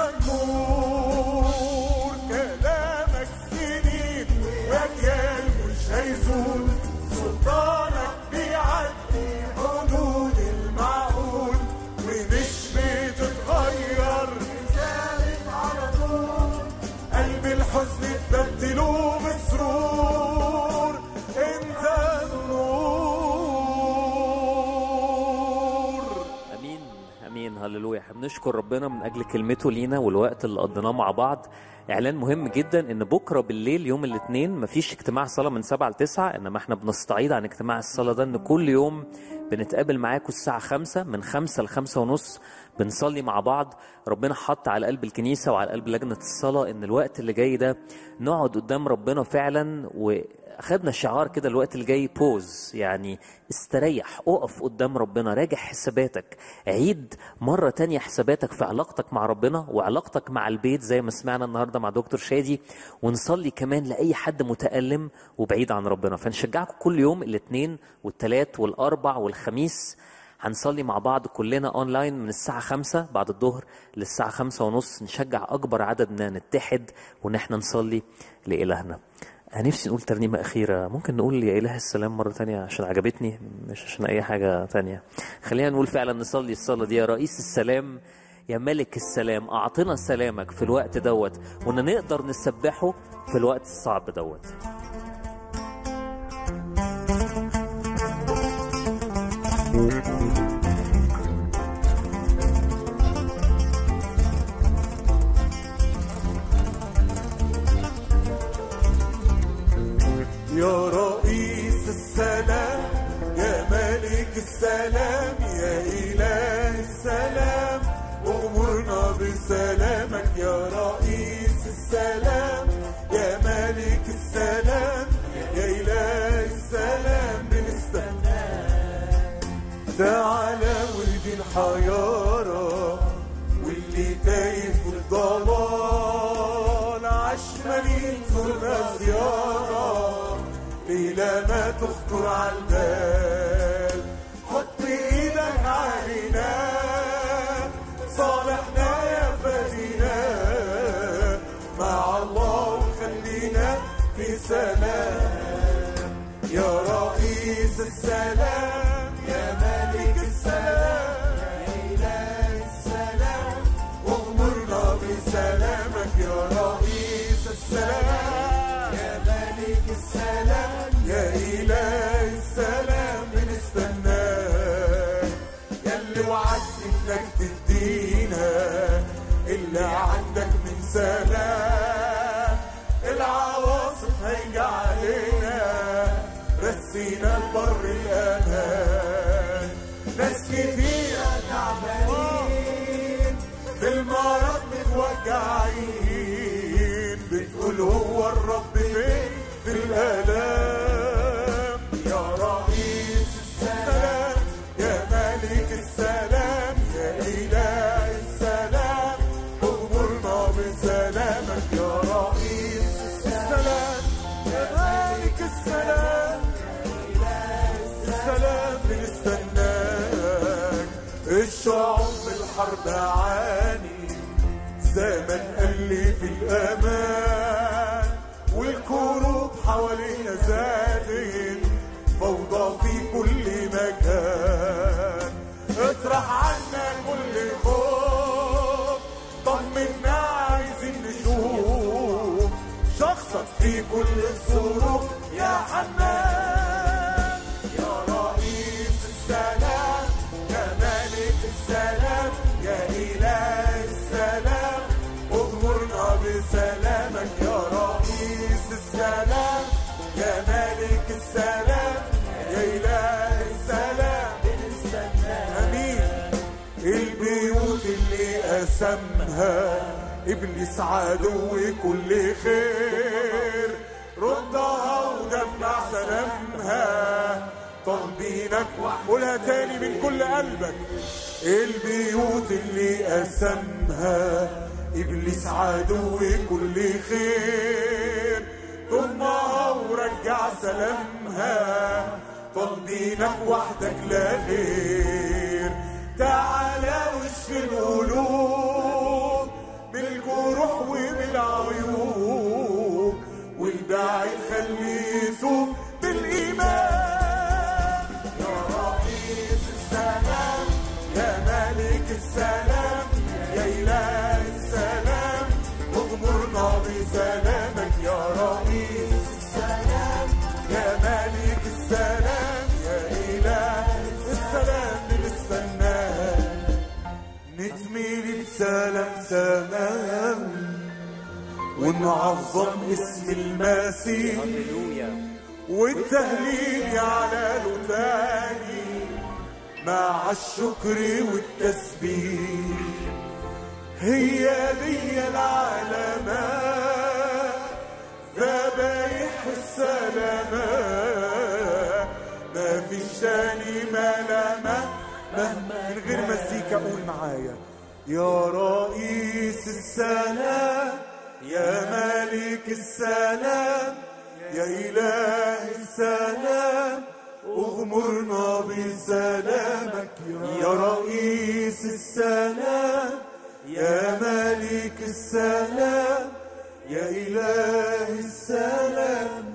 النور كلامك سنين واجيال مش هيزول سلطانك بيعدي حدود المعقول ومش بتتغير ثابت على طول قلب الحزن تبدله بسرور انت النور امين امين هللويا احنا بنشكر ربنا من اجل كلمته لينا والوقت اللي قضيناه مع بعض اعلان مهم جدا ان بكره بالليل يوم الاثنين مفيش اجتماع صلاه من 7 ل 9 انما احنا بنستعيد عن اجتماع الصلاه ده ان كل يوم بنتقابل معاكم الساعه 5 من 5 ل 5 ونص بنصلي مع بعض ربنا حط على قلب الكنيسه وعلى قلب لجنه الصلاه ان الوقت اللي جاي ده نقعد قدام ربنا فعلا و اخدنا شعار كده الوقت اللي جاي بوز يعني استريح اقف قدام ربنا راجع حساباتك عيد مرة تانية حساباتك في علاقتك مع ربنا وعلاقتك مع البيت زي ما سمعنا النهاردة مع دكتور شادي ونصلي كمان لأي حد متألم وبعيد عن ربنا فنشجعكم كل يوم الاثنين والثلاث والأربع والخميس هنصلي مع بعض كلنا اونلاين من الساعة خمسة بعد الظهر للساعة خمسة ونص نشجع أكبر عدد مننا نتحد وإن احنا نصلي لإلهنا أنا نفسي نقول ترنيمة أخيرة ممكن نقول يا إله السلام مرة تانية عشان عجبتني مش عشان أي حاجة تانية خلينا نقول فعلا نصلي الصلاة دي يا رئيس السلام يا ملك السلام أعطنا سلامك في الوقت دوت وإن نقدر نسبحه في الوقت الصعب دوت يا رئيس السلام يا ملك السلام يا إله السلام أمرنا بسلامك يا رئيس السلام يا ملك السلام يا إله السلام بنستناك تعالى ولدي الحيارة واللي تايه في الضلال عشمالين زرنا زيارة ليلة ما تخطر على البال حط ايدك علينا صالحنا يا فدينا مع الله وخلينا في سلام يا رئيس السلام يا ملك السلام يا إله السلام أمرنا بسلامك يا رئيس السلام يا ملك السلام يا إله السلام بنستناك يا اللي وعدت إنك تدينا اللي عندك من سلام العواصف هيجي علينا رسينا البر الأمان ناس كتير تعبانين في المرض متوجعين بتقول هو الرب فين في الآلام يا رئيس السلام يا ملك السلام يا إله السلام أمرنا بسلامك يا رئيس السلام يا ملك السلام السلام بنستناك الشعوب بالحرب عاني زمن قل في الأمان والكروب حوالينا زادت فوضى في كل مكان اطرح عنا كل خوف طمنا عايزين نشوف شخصك في كل الظروف يا حنان يا رئيس السلام يا ملك السلام يا إله السلام أمرنا بسلامك يا رئيس السلام يا ملك السلام يا إله السلام أمين البيوت اللي قسمها إبليس عدو كل خير ردها وجمع سلامها طالبينك قولها تاني من كل قلبك البيوت اللي قسمها إبليس عدو كل خير ضمها ورجع سلامها طالبينك وحدك لا غير تعالى واشفي القلوب بالجروح وبالعيوب والبعيد خليه يتوب بالإيمان يا رئيس السلام يا ملك السلام يا إله السلام اغمرنا بسلامك يا رئيس السلام يا ملك السلام يا إله السلام بنستناك نتميل بسلام سلام أعظم اسم المسيح والتهليل يعلى تاني مع الشكر والتسبيح هي دي العلامات ذبايح السلامات ما فيش تاني ملامة مهما من غير مزيكا قول معايا يا رئيس السلام يا ملك السلام يا إله السلام اغمرنا بسلامك يا رئيس السلام يا ملك السلام يا إله السلام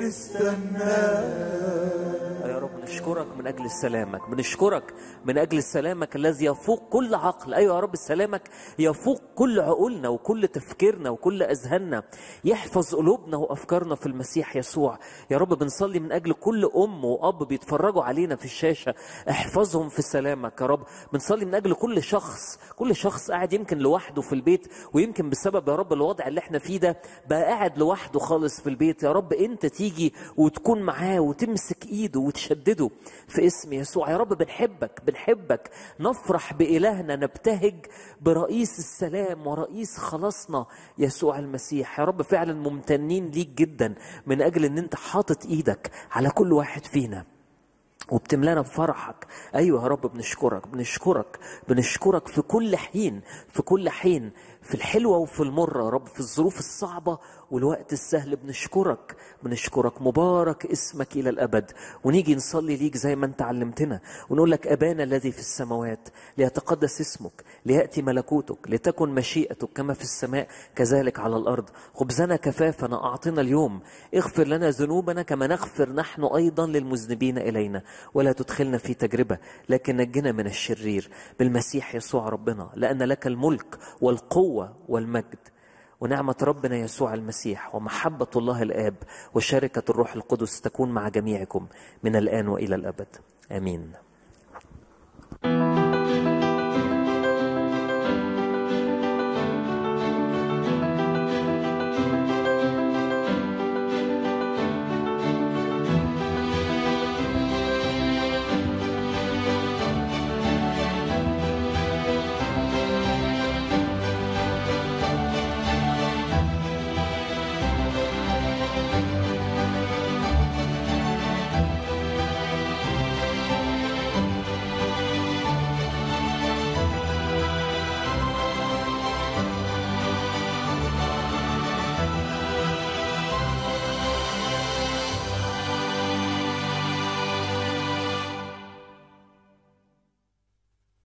بنستناك يا رب نشكرك من اجل سلامك بنشكرك من اجل سلامك الذي يفوق كل عقل ايوه يا رب سلامك يفوق كل عقولنا وكل تفكيرنا وكل اذهاننا يحفظ قلوبنا وافكارنا في المسيح يسوع يا رب بنصلي من اجل كل ام واب بيتفرجوا علينا في الشاشه احفظهم في سلامك يا رب بنصلي من اجل كل شخص كل شخص قاعد يمكن لوحده في البيت ويمكن بسبب يا رب الوضع اللي احنا فيه ده بقى قاعد لوحده خالص في البيت يا رب انت تيجي وتكون معاه وتمسك ايده وتشدده في اسم يسوع يا رب بنحبك بنحبك نفرح بإلهنا نبتهج برئيس السلام ورئيس خلاصنا يسوع المسيح يا رب فعلا ممتنين ليك جدا من أجل أن أنت حاطط إيدك على كل واحد فينا وبتملانا بفرحك ايوه يا رب بنشكرك بنشكرك بنشكرك في كل حين في كل حين في الحلوه وفي المره يا رب في الظروف الصعبه والوقت السهل بنشكرك بنشكرك مبارك اسمك الى الابد ونيجي نصلي ليك زي ما انت علمتنا ونقول لك ابانا الذي في السماوات ليتقدس اسمك لياتي ملكوتك لتكن مشيئتك كما في السماء كذلك على الارض خبزنا كفافنا اعطنا اليوم اغفر لنا ذنوبنا كما نغفر نحن ايضا للمذنبين الينا ولا تدخلنا في تجربه لكن نجنا من الشرير بالمسيح يسوع ربنا لان لك الملك والقوه والمجد ونعمة ربنا يسوع المسيح ومحبة الله الآب وشركة الروح القدس تكون مع جميعكم من الآن وإلى الأبد آمين